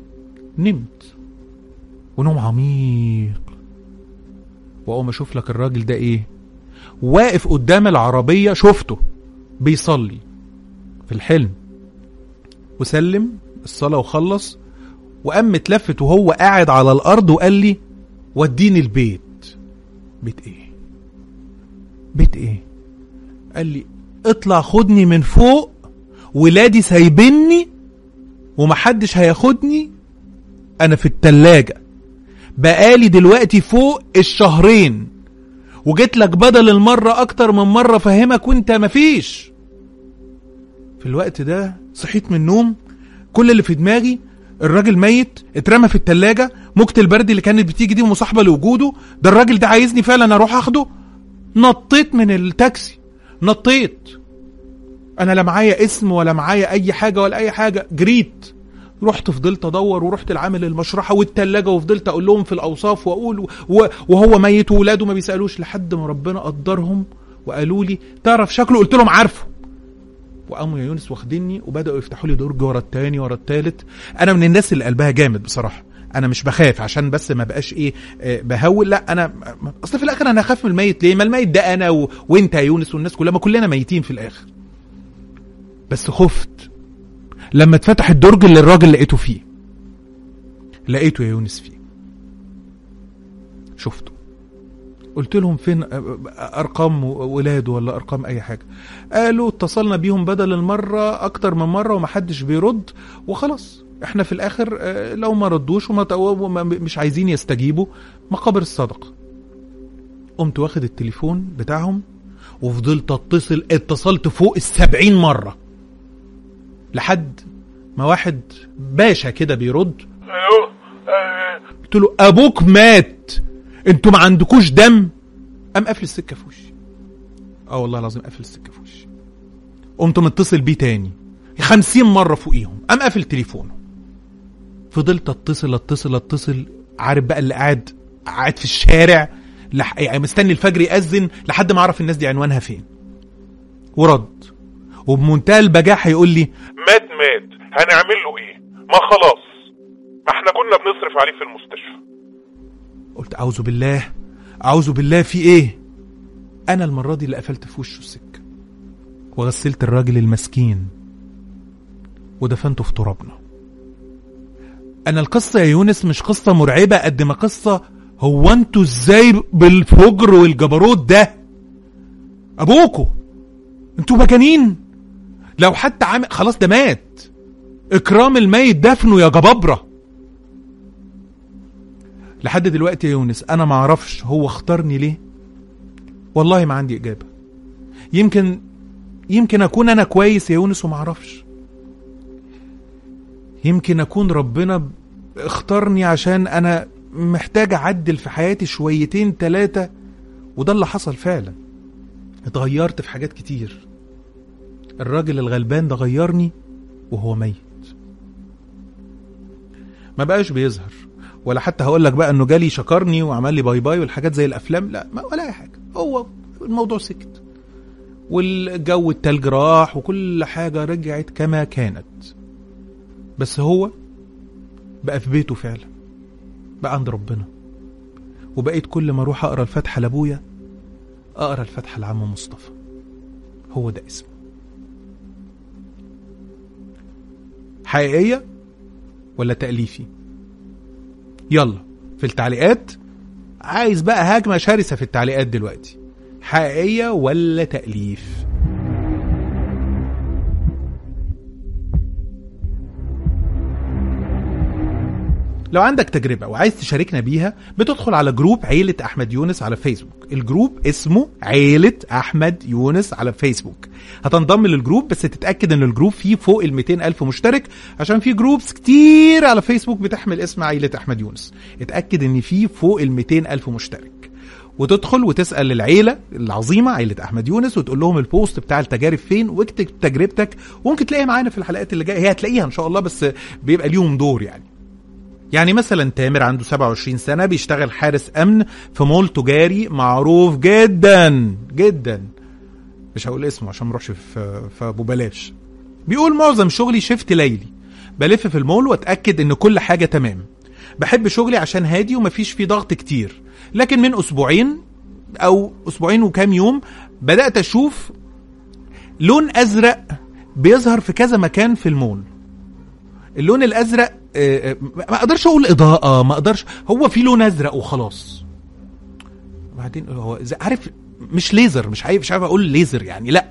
نمت ونوم عميق واقوم اشوف لك الراجل ده ايه واقف قدام العربية شفته بيصلي في الحلم وسلم الصلاة وخلص وقام اتلفت وهو قاعد على الأرض وقال لي وديني البيت بيت ايه بيت ايه قال لي اطلع خدني من فوق ولادي سايبني ومحدش هياخدني انا في التلاجة بقالي دلوقتي فوق الشهرين وجيت لك بدل المرة أكتر من مرة فهمك وأنت مفيش في الوقت ده صحيت من النوم كل اللي في دماغي الراجل ميت اترمى في التلاجة موجة البرد اللي كانت بتيجي دي مصاحبة لوجوده ده الراجل ده عايزني فعلا اروح اخده نطيت من التاكسي نطيت انا لا معايا اسم ولا معايا اي حاجة ولا اي حاجة جريت رحت فضلت ادور ورحت العامل المشرحه والتلاجة وفضلت اقول لهم في الاوصاف واقول و- وهو ميت وولاده ما بيسالوش لحد ما ربنا قدرهم وقالوا لي تعرف شكله قلت لهم عارفه وقاموا يا يونس واخديني وبداوا يفتحوا لي درج ورا التاني ورا التالت انا من الناس اللي قلبها جامد بصراحه انا مش بخاف عشان بس ما بقاش ايه آه، بهول لا انا اصل في الاخر انا هخاف من الميت ليه ما الميت ده انا و... وانت يا يونس والناس كلها ما كلنا ميتين في الاخر بس خفت لما اتفتح الدرج اللي الراجل لقيته فيه لقيته يا يونس فيه شفته قلت لهم فين ارقام ولاده ولا ارقام اي حاجه قالوا اتصلنا بيهم بدل المره اكتر من مره ومحدش بيرد وخلاص احنا في الاخر آه، لو ما ردوش وما وما- مش عايزين يستجيبوا مقابر الصدقه قمت واخد التليفون بتاعهم وفضلت اتصل اتصلت فوق السبعين مره لحد ما واحد باشا كده بيرد ايوه آه، قلت له ابوك مات انتوا ما عندكوش دم قام قافل السكه في وشي اه والله العظيم قافل السكه في وشي قمت متصل بيه تاني خمسين مرة فوقيهم قام قافل تليفونه فضلت اتصل اتصل اتصل عارف بقى اللي قاعد قاعد في الشارع لح... يعني مستني الفجر يأذن لحد ما اعرف الناس دي عنوانها فين ورد وبمنتهى البجاحة يقول لي مات مات هنعمل له ايه ما خلاص ما احنا كنا بنصرف عليه في المستشفى قلت اعوذ بالله اعوذ بالله في ايه انا المره دي اللي قفلت في وشه السكه وغسلت الراجل المسكين ودفنته في ترابنا انا القصه يا يونس مش قصه مرعبه قد ما قصه هو انتوا ازاي بالفجر والجبروت ده ابوكوا انتوا مجانين لو حتى عامل خلاص ده مات اكرام الميت دفنه يا جبابره لحد دلوقتي يا يونس انا ما اعرفش هو اختارني ليه والله ما عندي اجابه يمكن يمكن اكون انا كويس يا يونس وما اعرفش يمكن اكون ربنا اختارني عشان انا محتاج اعدل في حياتي شويتين ثلاثه وده اللي حصل فعلا اتغيرت في حاجات كتير الراجل الغلبان ده غيرني وهو ميت ما بقاش بيظهر ولا حتى هقول لك بقى انه جالي شكرني وعمل لي باي باي والحاجات زي الافلام لا ما ولا اي حاجه هو الموضوع سكت والجو التلج راح وكل حاجه رجعت كما كانت بس هو بقى في بيته فعلا بقى عند ربنا وبقيت كل ما اروح اقرا الفاتحه لابويا اقرا الفاتحه لعم مصطفى هو ده اسمه حقيقيه ولا تاليفي يلا في التعليقات عايز بقى هجمة شرسة في التعليقات دلوقتي حقيقية ولا تأليف لو عندك تجربة وعايز تشاركنا بيها بتدخل على جروب عيلة أحمد يونس على فيسبوك الجروب اسمه عيلة أحمد يونس على فيسبوك هتنضم للجروب بس تتأكد ان الجروب فيه فوق ال 200 ألف مشترك عشان في جروبس كتير على فيسبوك بتحمل اسم عيلة أحمد يونس اتأكد ان فيه فوق ال 200 ألف مشترك وتدخل وتسال العيله العظيمه عيله احمد يونس وتقول لهم البوست بتاع التجارب فين واكتب تجربتك وممكن تلاقيها معانا في الحلقات اللي جايه هي هتلاقيها ان شاء الله بس بيبقى ليهم دور يعني يعني مثلا تامر عنده 27 سنه بيشتغل حارس امن في مول تجاري معروف جدا جدا مش هقول اسمه عشان ما نروحش في في ابو بلاش بيقول معظم شغلي شيفت ليلي بلف في المول واتاكد ان كل حاجه تمام بحب شغلي عشان هادي ومفيش فيه ضغط كتير لكن من اسبوعين او اسبوعين وكام يوم بدات اشوف لون ازرق بيظهر في كذا مكان في المول اللون الازرق آه، آه، ما اقدرش اقول اضاءه ما اقدرش هو في لون ازرق وخلاص وبعدين هو زي- عارف مش ليزر مش عارف مش عارف اقول ليزر يعني لا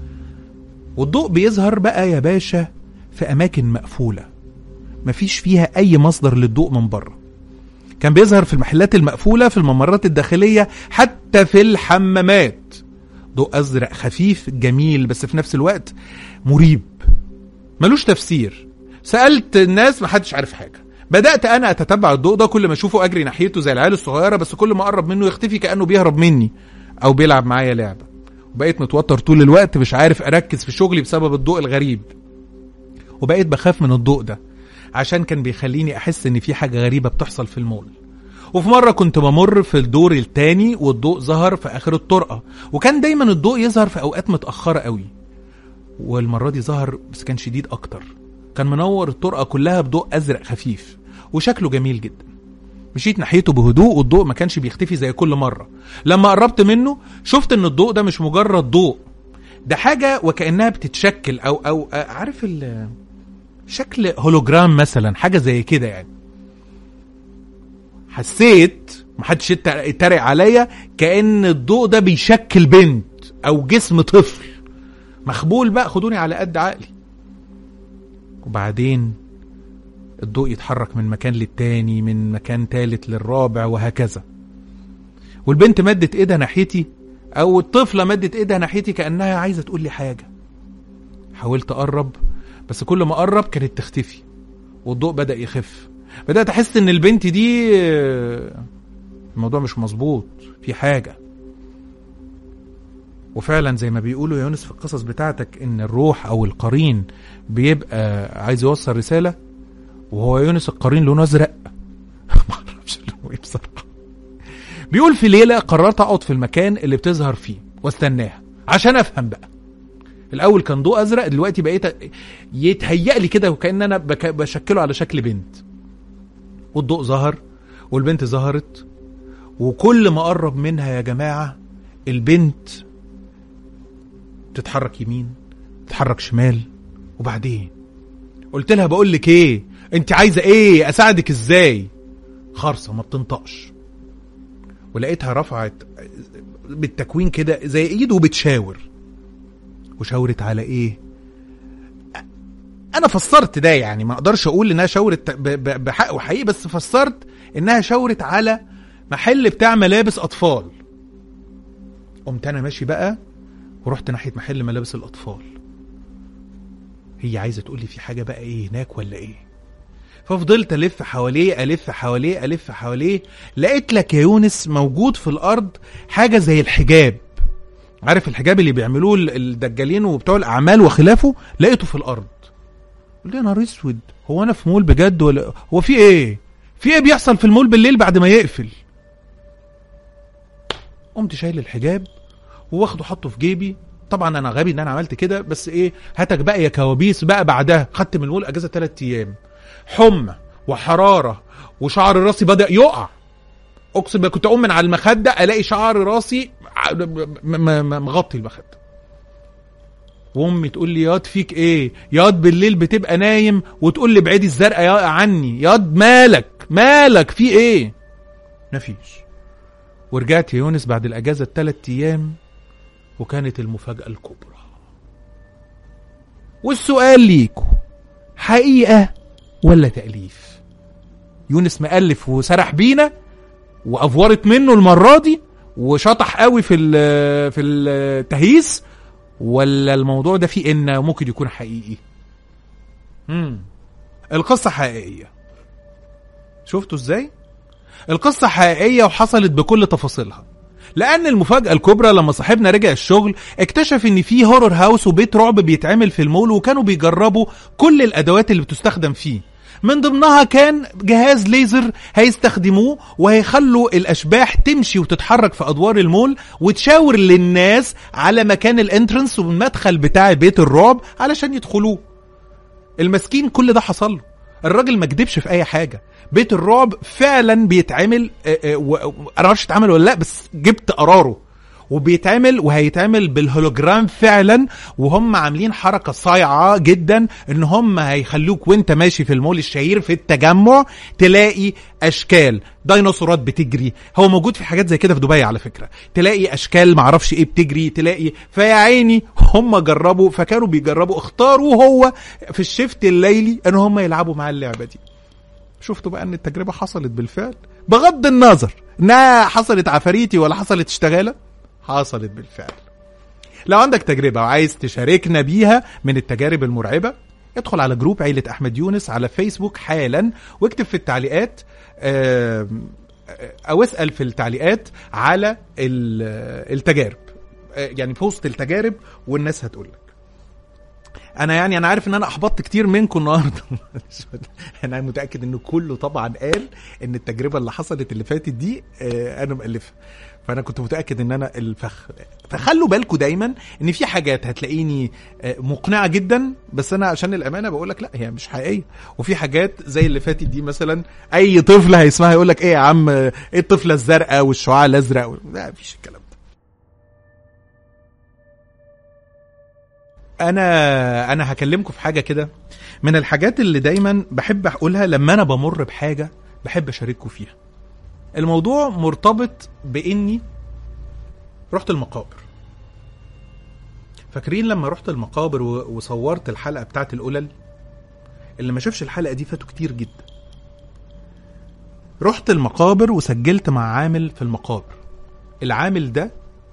والضوء بيظهر بقى يا باشا في اماكن مقفوله مفيش فيها اي مصدر للضوء من بره كان بيظهر في المحلات المقفولة في الممرات الداخلية حتى في الحمامات ضوء أزرق خفيف جميل بس في نفس الوقت مريب ملوش تفسير سألت الناس محدش عارف حاجة بدأت أنا أتتبع الضوء ده كل ما أشوفه أجري ناحيته زي العيال الصغيرة بس كل ما أقرب منه يختفي كأنه بيهرب مني أو بيلعب معايا لعبة وبقيت متوتر طول الوقت مش عارف أركز في شغلي بسبب الضوء الغريب وبقيت بخاف من الضوء ده عشان كان بيخليني احس ان في حاجه غريبه بتحصل في المول وفي مره كنت بمر في الدور التاني والضوء ظهر في اخر الطرقه وكان دايما الضوء يظهر في اوقات متاخره قوي والمره دي ظهر بس كان شديد اكتر كان منور الطرقه كلها بضوء ازرق خفيف وشكله جميل جدا مشيت ناحيته بهدوء والضوء ما كانش بيختفي زي كل مره لما قربت منه شفت ان الضوء ده مش مجرد ضوء ده حاجه وكانها بتتشكل او او آه، عارف ال شكل هولوجرام مثلا حاجه زي كده يعني حسيت محدش يت- يتريق عليا كان الضوء ده بيشكل بنت او جسم طفل مخبول بقى خدوني على قد عقلي وبعدين الضوء يتحرك من مكان للتاني من مكان تالت للرابع وهكذا والبنت مدت ايدها ناحيتي او الطفله مدت ايدها ناحيتي كانها عايزه تقول لي حاجه حاولت اقرب بس كل ما اقرب كانت تختفي والضوء بدا يخف بدات احس ان البنت دي آه، الموضوع مش مظبوط في حاجه وفعلا زي ما بيقولوا يا يونس في القصص بتاعتك ان الروح او القرين بيبقى عايز يوصل رساله وهو يونس القرين لونه ازرق ما اعرفش لونه ايه بصراحه بيقول في ليله قررت اقعد في المكان اللي بتظهر فيه واستناها عشان افهم بقى الاول كان ضوء ازرق دلوقتي بقيت يتهيأ لي كده وكأن انا بك- بشكله على شكل بنت والضوء ظهر والبنت ظهرت وكل ما قرب منها يا جماعه البنت تتحرك يمين تتحرك شمال وبعدين قلت لها بقول لك ايه انت عايزه ايه اساعدك ازاي خرصه ما بتنطقش ولقيتها رفعت بالتكوين كده زي ايد وبتشاور وشاورت على ايه انا فسرت ده يعني ما اقدرش اقول انها شاورت ب- ب- بحق وحقيقي بس فسرت انها شاورت على محل بتاع ملابس اطفال قمت انا ماشي بقى ورحت ناحيه محل ملابس الاطفال هي عايزه تقول لي في حاجه بقى ايه هناك ولا ايه ففضلت الف حواليه الف حواليه الف حواليه لقيت لك يا يونس موجود في الارض حاجه زي الحجاب عارف الحجاب اللي بيعملوه ال- الدجالين وبتوع الاعمال وخلافه لقيته في الارض قلت له يا نهار اسود هو انا في مول بجد ولا هو في ايه في ايه بيحصل في المول بالليل بعد ما يقفل قمت شايل الحجاب وواخده حطه في جيبي طبعا انا غبي ان انا عملت كده بس ايه هاتك بقى يا كوابيس بقى بعدها خدت من المول اجازه ثلاث ايام حمى وحراره وشعر راسي بدا يقع اقسم بالله كنت اقوم من على المخده الاقي شعر راسي ع- م- م- م- مغطي المخده وامي تقول لي ياض فيك ايه ياض بالليل بتبقى نايم وتقول لي ابعدي الزرقاء يا عني ياض مالك مالك في ايه مفيش ورجعت يا يونس بعد الاجازه الثلاث ايام وكانت المفاجاه الكبرى والسؤال ليكو حقيقه ولا تاليف يونس مألف وسرح بينا وافورت منه المره دي وشطح قوي في ال- في التهييس ولا الموضوع ده فيه ان ممكن يكون حقيقي امم القصه حقيقيه شفتوا ازاي القصه حقيقيه وحصلت بكل تفاصيلها لان المفاجاه الكبرى لما صاحبنا رجع الشغل اكتشف ان في هورر هاوس وبيت رعب بيتعمل في المول وكانوا بيجربوا كل الادوات اللي بتستخدم فيه من ضمنها كان جهاز ليزر هيستخدموه وهيخلوا الاشباح تمشي وتتحرك في ادوار المول وتشاور للناس على مكان الانترنس والمدخل بتاع بيت الرعب علشان يدخلوه المسكين كل ده حصل له الراجل ما كدبش في اي حاجه بيت الرعب فعلا بيتعمل آه، آه، و- و- انا ما اعرفش اتعمل ولا لا بس جبت قراره وبيتعمل وهيتعمل بالهولوجرام فعلا وهم عاملين حركه صايعه جدا ان هم هيخلوك وانت ماشي في المول الشهير في التجمع تلاقي اشكال ديناصورات بتجري هو موجود في حاجات زي كده في دبي على فكره تلاقي اشكال معرفش ايه بتجري تلاقي فيا عيني هم جربوا فكانوا بيجربوا اختاروا هو في الشفت الليلي ان هم يلعبوا مع اللعبه دي شفتوا بقى ان التجربه حصلت بالفعل بغض النظر انها حصلت عفاريتي ولا حصلت اشتغاله حصلت بالفعل لو عندك تجربه وعايز تشاركنا بيها من التجارب المرعبه ادخل على جروب عيلة أحمد يونس على فيسبوك حالا واكتب في التعليقات آم، أو اسأل في التعليقات على ال- التجارب آه، يعني بوست التجارب والناس هتقول لك انا يعني انا عارف ان انا احبطت كتير منكم النهارده انا متاكد ان كله طبعا قال ان التجربه اللي حصلت اللي فاتت دي آه، انا مالفها فانا كنت متاكد ان انا الفخ فخلوا بالكم دايما ان في حاجات هتلاقيني آه، مقنعه جدا بس انا عشان الامانه بقول لك لا هي مش حقيقيه وفي حاجات زي اللي فاتت دي مثلا اي طفل هيسمعها يقول لك ايه يا عم آه، ايه الطفله الزرقاء والشعاع الازرق لا مفيش الكلام ده انا انا هكلمكم في حاجه كده من الحاجات اللي دايما بحب اقولها لما انا بمر بحاجه بحب اشارككم فيها الموضوع مرتبط باني رحت المقابر فاكرين لما رحت المقابر و- وصورت الحلقه بتاعت القلل اللي ما شافش الحلقه دي فاتوا كتير جدا رحت المقابر وسجلت مع عامل في المقابر العامل ده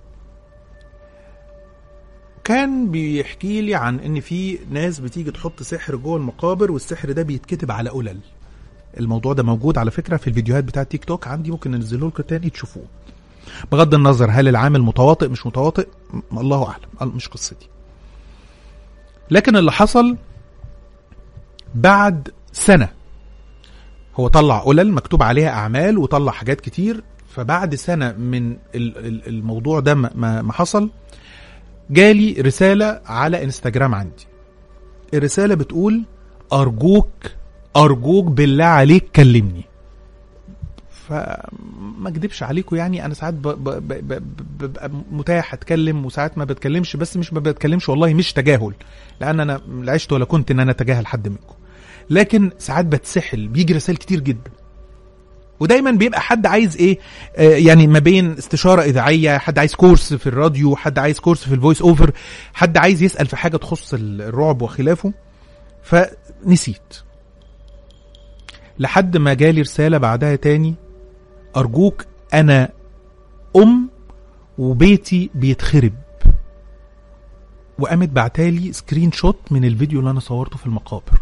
كان بيحكي لي عن ان في ناس بتيجي تحط سحر جوه المقابر والسحر ده بيتكتب على قلل الموضوع ده موجود على فكره في الفيديوهات بتاعه تيك توك عندي ممكن ننزله لكم تاني تشوفوه بغض النظر هل العامل متواطئ مش متواطئ م- الله اعلم مش قصتي لكن اللي حصل بعد سنه هو طلع قلل مكتوب عليها اعمال وطلع حاجات كتير فبعد سنه من ال- ال- الموضوع ده ما- ما ما حصل جالي رسالة على انستجرام عندي الرسالة بتقول أرجوك أرجوك بالله عليك كلمني فما اكدبش عليكم يعني انا ساعات ب- ب- ب- ب- ببقى متاح اتكلم وساعات ما بتكلمش بس مش ما بتكلمش والله مش تجاهل لان انا لا عشت ولا كنت ان انا اتجاهل حد منكم لكن ساعات بتسحل بيجي رسائل كتير جدا ودايما بيبقى حد عايز ايه آه يعني ما بين استشاره اذاعيه حد عايز كورس في الراديو حد عايز كورس في الفويس اوفر حد عايز يسال في حاجه تخص الرعب وخلافه فنسيت لحد ما جالي رساله بعدها تاني ارجوك انا ام وبيتي بيتخرب وقامت بعتالي سكرين شوت من الفيديو اللي انا صورته في المقابر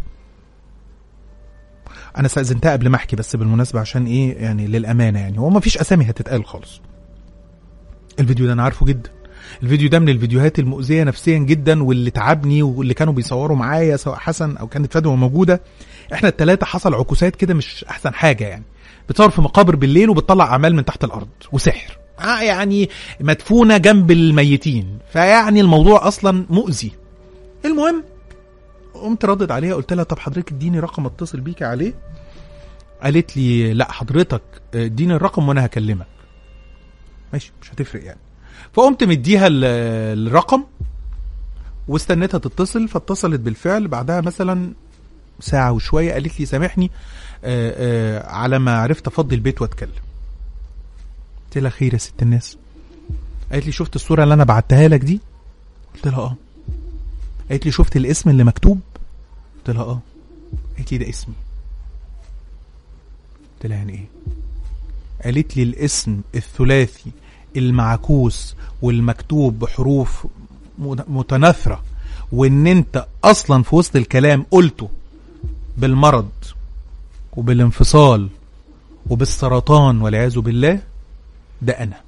انا استاذنتها قبل ما احكي بس بالمناسبه عشان ايه يعني للامانه يعني هو ما فيش اسامي هتتقال خالص الفيديو ده انا عارفه جدا الفيديو ده من الفيديوهات المؤذيه نفسيا جدا واللي تعبني واللي كانوا بيصوروا معايا سواء حسن او كانت فدوى موجوده احنا الثلاثه حصل عكوسات كده مش احسن حاجه يعني بتصور في مقابر بالليل وبتطلع اعمال من تحت الارض وسحر آه يعني مدفونه جنب الميتين فيعني الموضوع اصلا مؤذي المهم قمت ردد عليها قلت لها طب حضرتك اديني رقم اتصل بيكي عليه قالت لي لا حضرتك اديني الرقم وانا هكلمك ماشي مش هتفرق يعني فقمت مديها ال- الرقم واستنيتها تتصل فاتصلت بالفعل بعدها مثلا ساعة وشوية قالت لي سامحني آه، آه، على ما عرفت افضي البيت واتكلم قلت لها خير يا ست الناس قالت لي شفت الصورة اللي انا بعتها لك دي قلت لها اه قالت لي شفت الاسم اللي مكتوب قلت لها اه قالت لي ده اسمي قلت لها يعني ايه قالت لي الاسم الثلاثي المعكوس والمكتوب بحروف متناثرة وان انت اصلا في وسط الكلام قلته بالمرض وبالانفصال وبالسرطان والعياذ بالله ده انا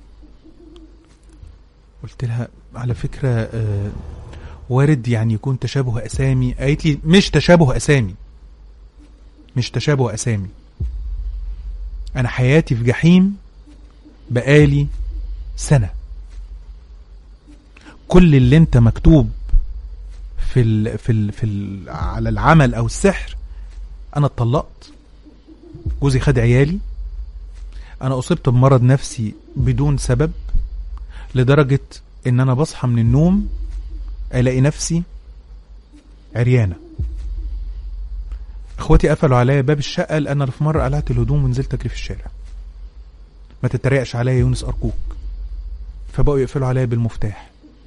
قلت لها على فكرة آه وارد يعني يكون تشابه اسامي قالت لي مش تشابه اسامي مش تشابه اسامي انا حياتي في جحيم بقالي سنة كل اللي انت مكتوب في ال في ال في ال على العمل او السحر انا اتطلقت جوزي خد عيالي انا اصبت بمرض نفسي بدون سبب لدرجة ان انا بصحى من النوم الاقي نفسي عريانة اخواتي قفلوا عليا باب الشقة لان انا في مرة قلعت الهدوم ونزلت اجري في الشارع ما تتريقش عليا يونس ارجوك فبقوا يقفلوا عليا بالمفتاح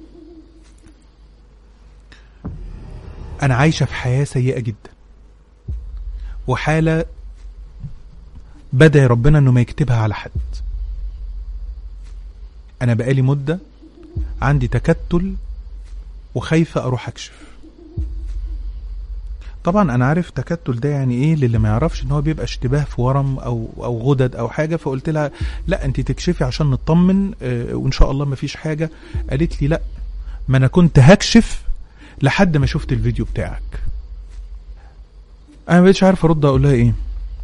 انا عايشة في حياة سيئة جدا وحالة بدأ ربنا انه ما يكتبها على حد انا بقالي مدة عندي تكتل وخايفة اروح اكشف طبعا انا عارف تكتل ده يعني ايه للي ما يعرفش ان هو بيبقى اشتباه في ورم او او غدد او حاجه فقلت لها لا انت تكشفي عشان نطمن اه وان شاء الله ما فيش حاجه قالت لي لا ما انا كنت هكشف لحد ما شفت الفيديو بتاعك انا ما بقتش عارف ارد اقول لها ايه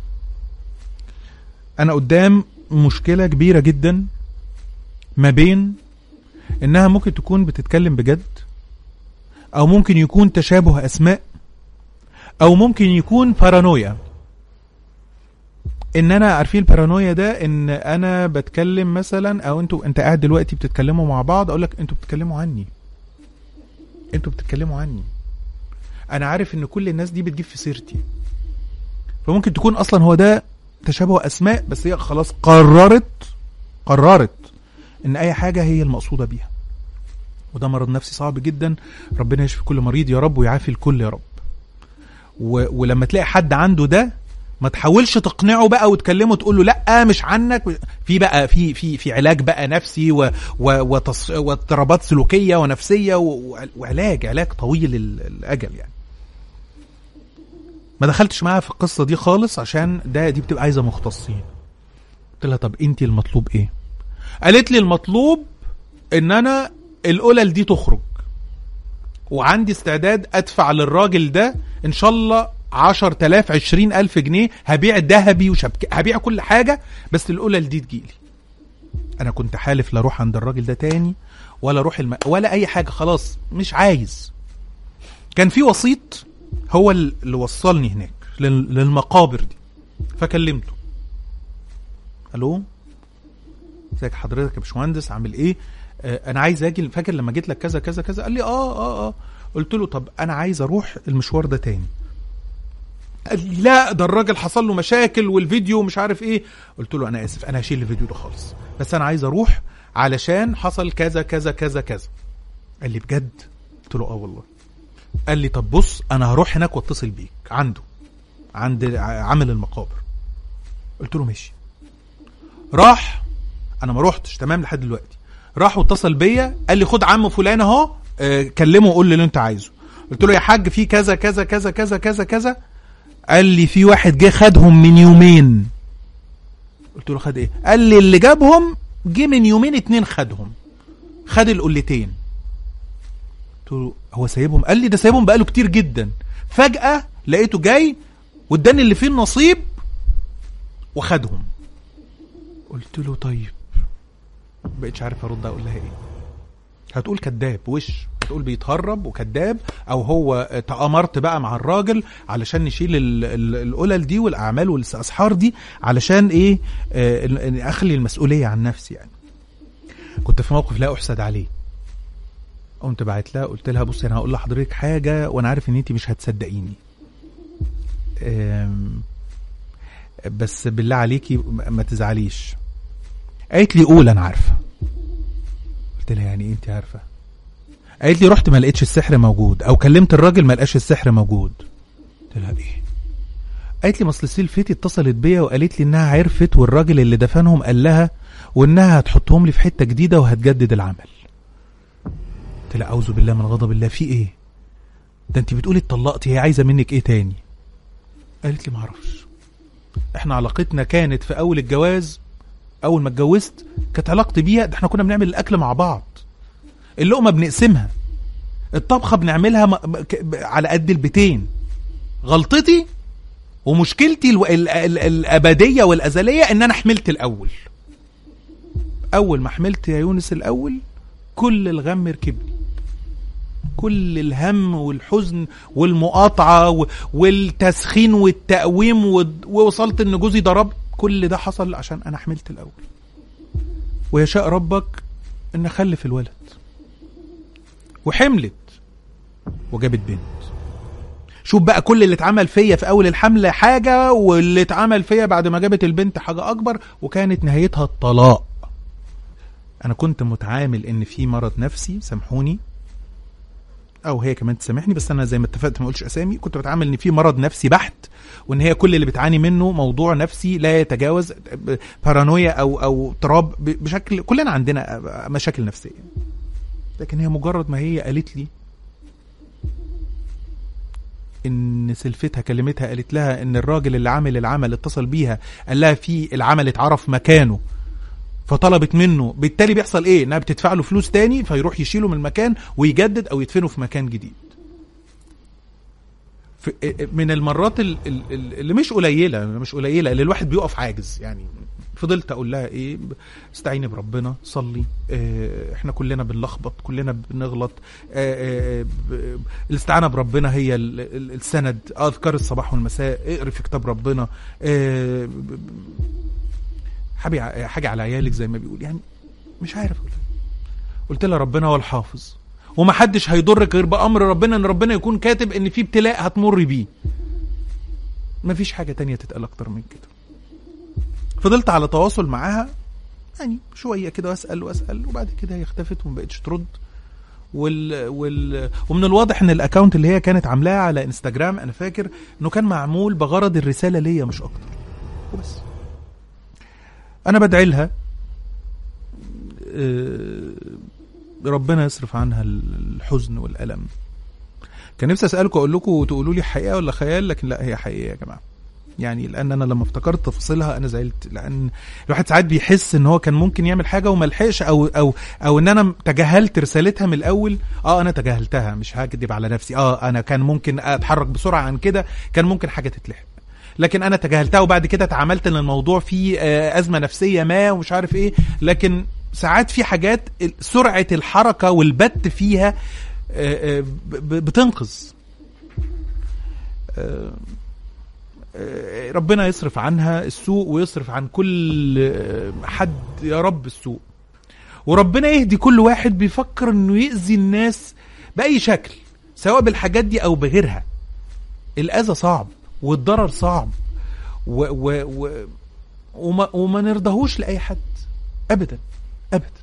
انا قدام مشكله كبيره جدا ما بين انها ممكن تكون بتتكلم بجد او ممكن يكون تشابه اسماء او ممكن يكون بارانويا ان انا عارفين البارانويا ده ان انا بتكلم مثلا او انتوا انت قاعد دلوقتي بتتكلموا مع بعض اقول لك انتوا بتتكلموا عني انتوا بتتكلموا عني انا عارف ان كل الناس دي بتجيب في سيرتي فممكن تكون اصلا هو ده تشابه اسماء بس هي خلاص قررت قررت ان اي حاجه هي المقصوده بيها وده مرض نفسي صعب جدا ربنا يشفي كل مريض يا رب ويعافي الكل يا رب و... ولما تلاقي حد عنده ده ما تحاولش تقنعه بقى وتكلمه تقول له لا مش عنك في بقى في في في علاج بقى نفسي و... و... وتص... واضطرابات سلوكيه ونفسيه و... وعلاج علاج طويل الاجل يعني ما دخلتش معاها في القصه دي خالص عشان ده دي بتبقى عايزه مختصين قلت لها طب انت المطلوب ايه قالت لي المطلوب ان انا القلل دي تخرج وعندي استعداد ادفع للراجل ده ان شاء الله عشر تلاف عشرين الف جنيه هبيع ذهبي وشبكة هبيع كل حاجة بس القلل دي تجيلي انا كنت حالف لا اروح عند الراجل ده تاني ولا اروح الم... ولا اي حاجة خلاص مش عايز كان في وسيط هو اللي وصلني هناك لل... للمقابر دي فكلمته الو ازيك حضرتك يا باشمهندس عامل ايه آه انا عايز اجي فاكر لما جيت لك كذا كذا كذا قال لي اه اه اه قلت له طب انا عايز اروح المشوار ده تاني قال لي لا ده الراجل حصل له مشاكل والفيديو مش عارف ايه قلت له انا اسف انا هشيل الفيديو ده خالص بس انا عايز اروح علشان حصل كذا كذا كذا كذا قال لي بجد قلت له اه والله قال لي طب بص انا هروح هناك واتصل بيك عنده عند عامل المقابر قلت له ماشي راح انا ما روحتش تمام لحد دلوقتي راح واتصل بيا قال لي خد عم فلان اهو آه كلمه وقول لي اللي انت عايزه قلت له يا حاج في كذا كذا كذا كذا كذا كذا قال لي في واحد جه خدهم من يومين قلت له خد ايه قال لي اللي جابهم جه من يومين اتنين خدهم خد القلتين قلت له هو سايبهم قال لي ده سايبهم بقاله كتير جدا فجأة لقيته جاي واداني اللي فيه النصيب وخدهم قلت له طيب بقيتش عارف ارد اقول لها ايه هتقول كذاب وش هتقول بيتهرب وكذاب او هو تأمرت بقى مع الراجل علشان نشيل القلل دي والاعمال والاسحار دي علشان ايه آه اخلي المسؤوليه عن نفسي يعني كنت في موقف لا احسد عليه قمت بعت لها قلت لها بصي انا هقول لحضرتك حاجه وانا عارف ان انت مش هتصدقيني بس بالله عليكي ما تزعليش قالت لي قول انا عارفه قلت لها يعني ايه انت عارفه قالت لي رحت ما لقيتش السحر موجود او كلمت الراجل ما لقاش السحر موجود قلت لها ايه قالت لي مصل سلفتي اتصلت بيا وقالت لي انها عرفت والراجل اللي دفنهم قال لها وانها هتحطهم لي في حته جديده وهتجدد العمل قلت لها اعوذ بالله من غضب الله في ايه ده انت بتقولي اتطلقتي هي عايزه منك ايه تاني قالت لي معرفش احنا علاقتنا كانت في اول الجواز اول ما اتجوزت كانت علاقتي بيها ده احنا كنا بنعمل الاكل مع بعض اللقمه بنقسمها الطبخه بنعملها م- م- ك- ب- على قد البيتين غلطتي ومشكلتي الو... ال... ال... الابديه والازليه ان انا حملت الاول اول ما حملت يا يونس الاول كل الغم ركبني كل الهم والحزن والمقاطعه و... والتسخين والتقويم و... ووصلت ان جوزي ضرب كل ده حصل عشان انا حملت الاول ويشاء ربك ان اخلف الولد وحملت وجابت بنت شوف بقى كل اللي اتعمل فيا في اول الحمله حاجه واللي اتعمل فيا بعد ما جابت البنت حاجه اكبر وكانت نهايتها الطلاق انا كنت متعامل ان في مرض نفسي سامحوني او هي كمان تسامحني بس انا زي ما اتفقت ما اقولش اسامي كنت بتعامل ان في مرض نفسي بحت وان هي كل اللي بتعاني منه موضوع نفسي لا يتجاوز بارانويا او او اضطراب ب- بشكل كلنا عندنا مشاكل نفسيه لكن هي مجرد ما هي قالت لي ان سلفتها كلمتها قالت لها ان الراجل اللي عامل العمل اتصل بيها قال لها في العمل اتعرف مكانه فطلبت منه بالتالي بيحصل ايه انها بتدفع له فلوس تاني فيروح يشيله من المكان ويجدد او يدفنه في مكان جديد في من المرات ال- ال- ال- اللي مش قليله مش قليله اللي الواحد بيقف عاجز يعني فضلت اقول لها ايه استعيني بربنا صلي اه احنا كلنا بنلخبط كلنا بنغلط اه اه ب- الاستعانه بربنا هي ال- ال- السند اذكار الصباح والمساء اقري في كتاب ربنا اه ب- ب- حبي ع- حاجه على عيالك زي ما بيقول يعني مش عارف اقول قلت لها ربنا هو الحافظ ومحدش هيضرك غير بامر ربنا ان ربنا يكون كاتب ان في ابتلاء هتمر بيه مفيش حاجه تانية تتقال اكتر من كده فضلت على تواصل معاها يعني شويه كده واسال واسال وبعد كده هي اختفت وما بقتش ترد وال وال ومن الواضح ان الاكونت اللي هي كانت عاملاه على انستجرام انا فاكر انه كان معمول بغرض الرساله ليا مش اكتر وبس انا بدعي لها آه، ربنا يصرف عنها الحزن والالم كان نفسي اسالكم اقول لكم وتقولوا لي حقيقه ولا خيال لكن لا هي حقيقه يا جماعه يعني لان انا لما افتكرت تفاصيلها انا زعلت لان الواحد ساعات بيحس ان هو كان ممكن يعمل حاجه وما لحقش او او او ان انا تجاهلت رسالتها من الاول اه انا تجاهلتها مش هكدب على نفسي اه انا كان ممكن اتحرك بسرعه عن كده كان ممكن حاجه تتلحق لكن انا تجاهلتها وبعد كده اتعاملت ان الموضوع فيه آه، ازمه نفسيه ما ومش عارف ايه لكن ساعات في حاجات ال- سرعه الحركه والبت فيها آه، آه، ب- ب- بتنقذ آه، آه، ربنا يصرف عنها السوء ويصرف عن كل آه، حد يا رب السوء وربنا يهدي كل واحد بيفكر انه يأذي الناس بأي شكل سواء بالحاجات دي او بغيرها الأذى صعب والضرر صعب و و و وما, وما نرضاهوش لأي حد أبدا أبدا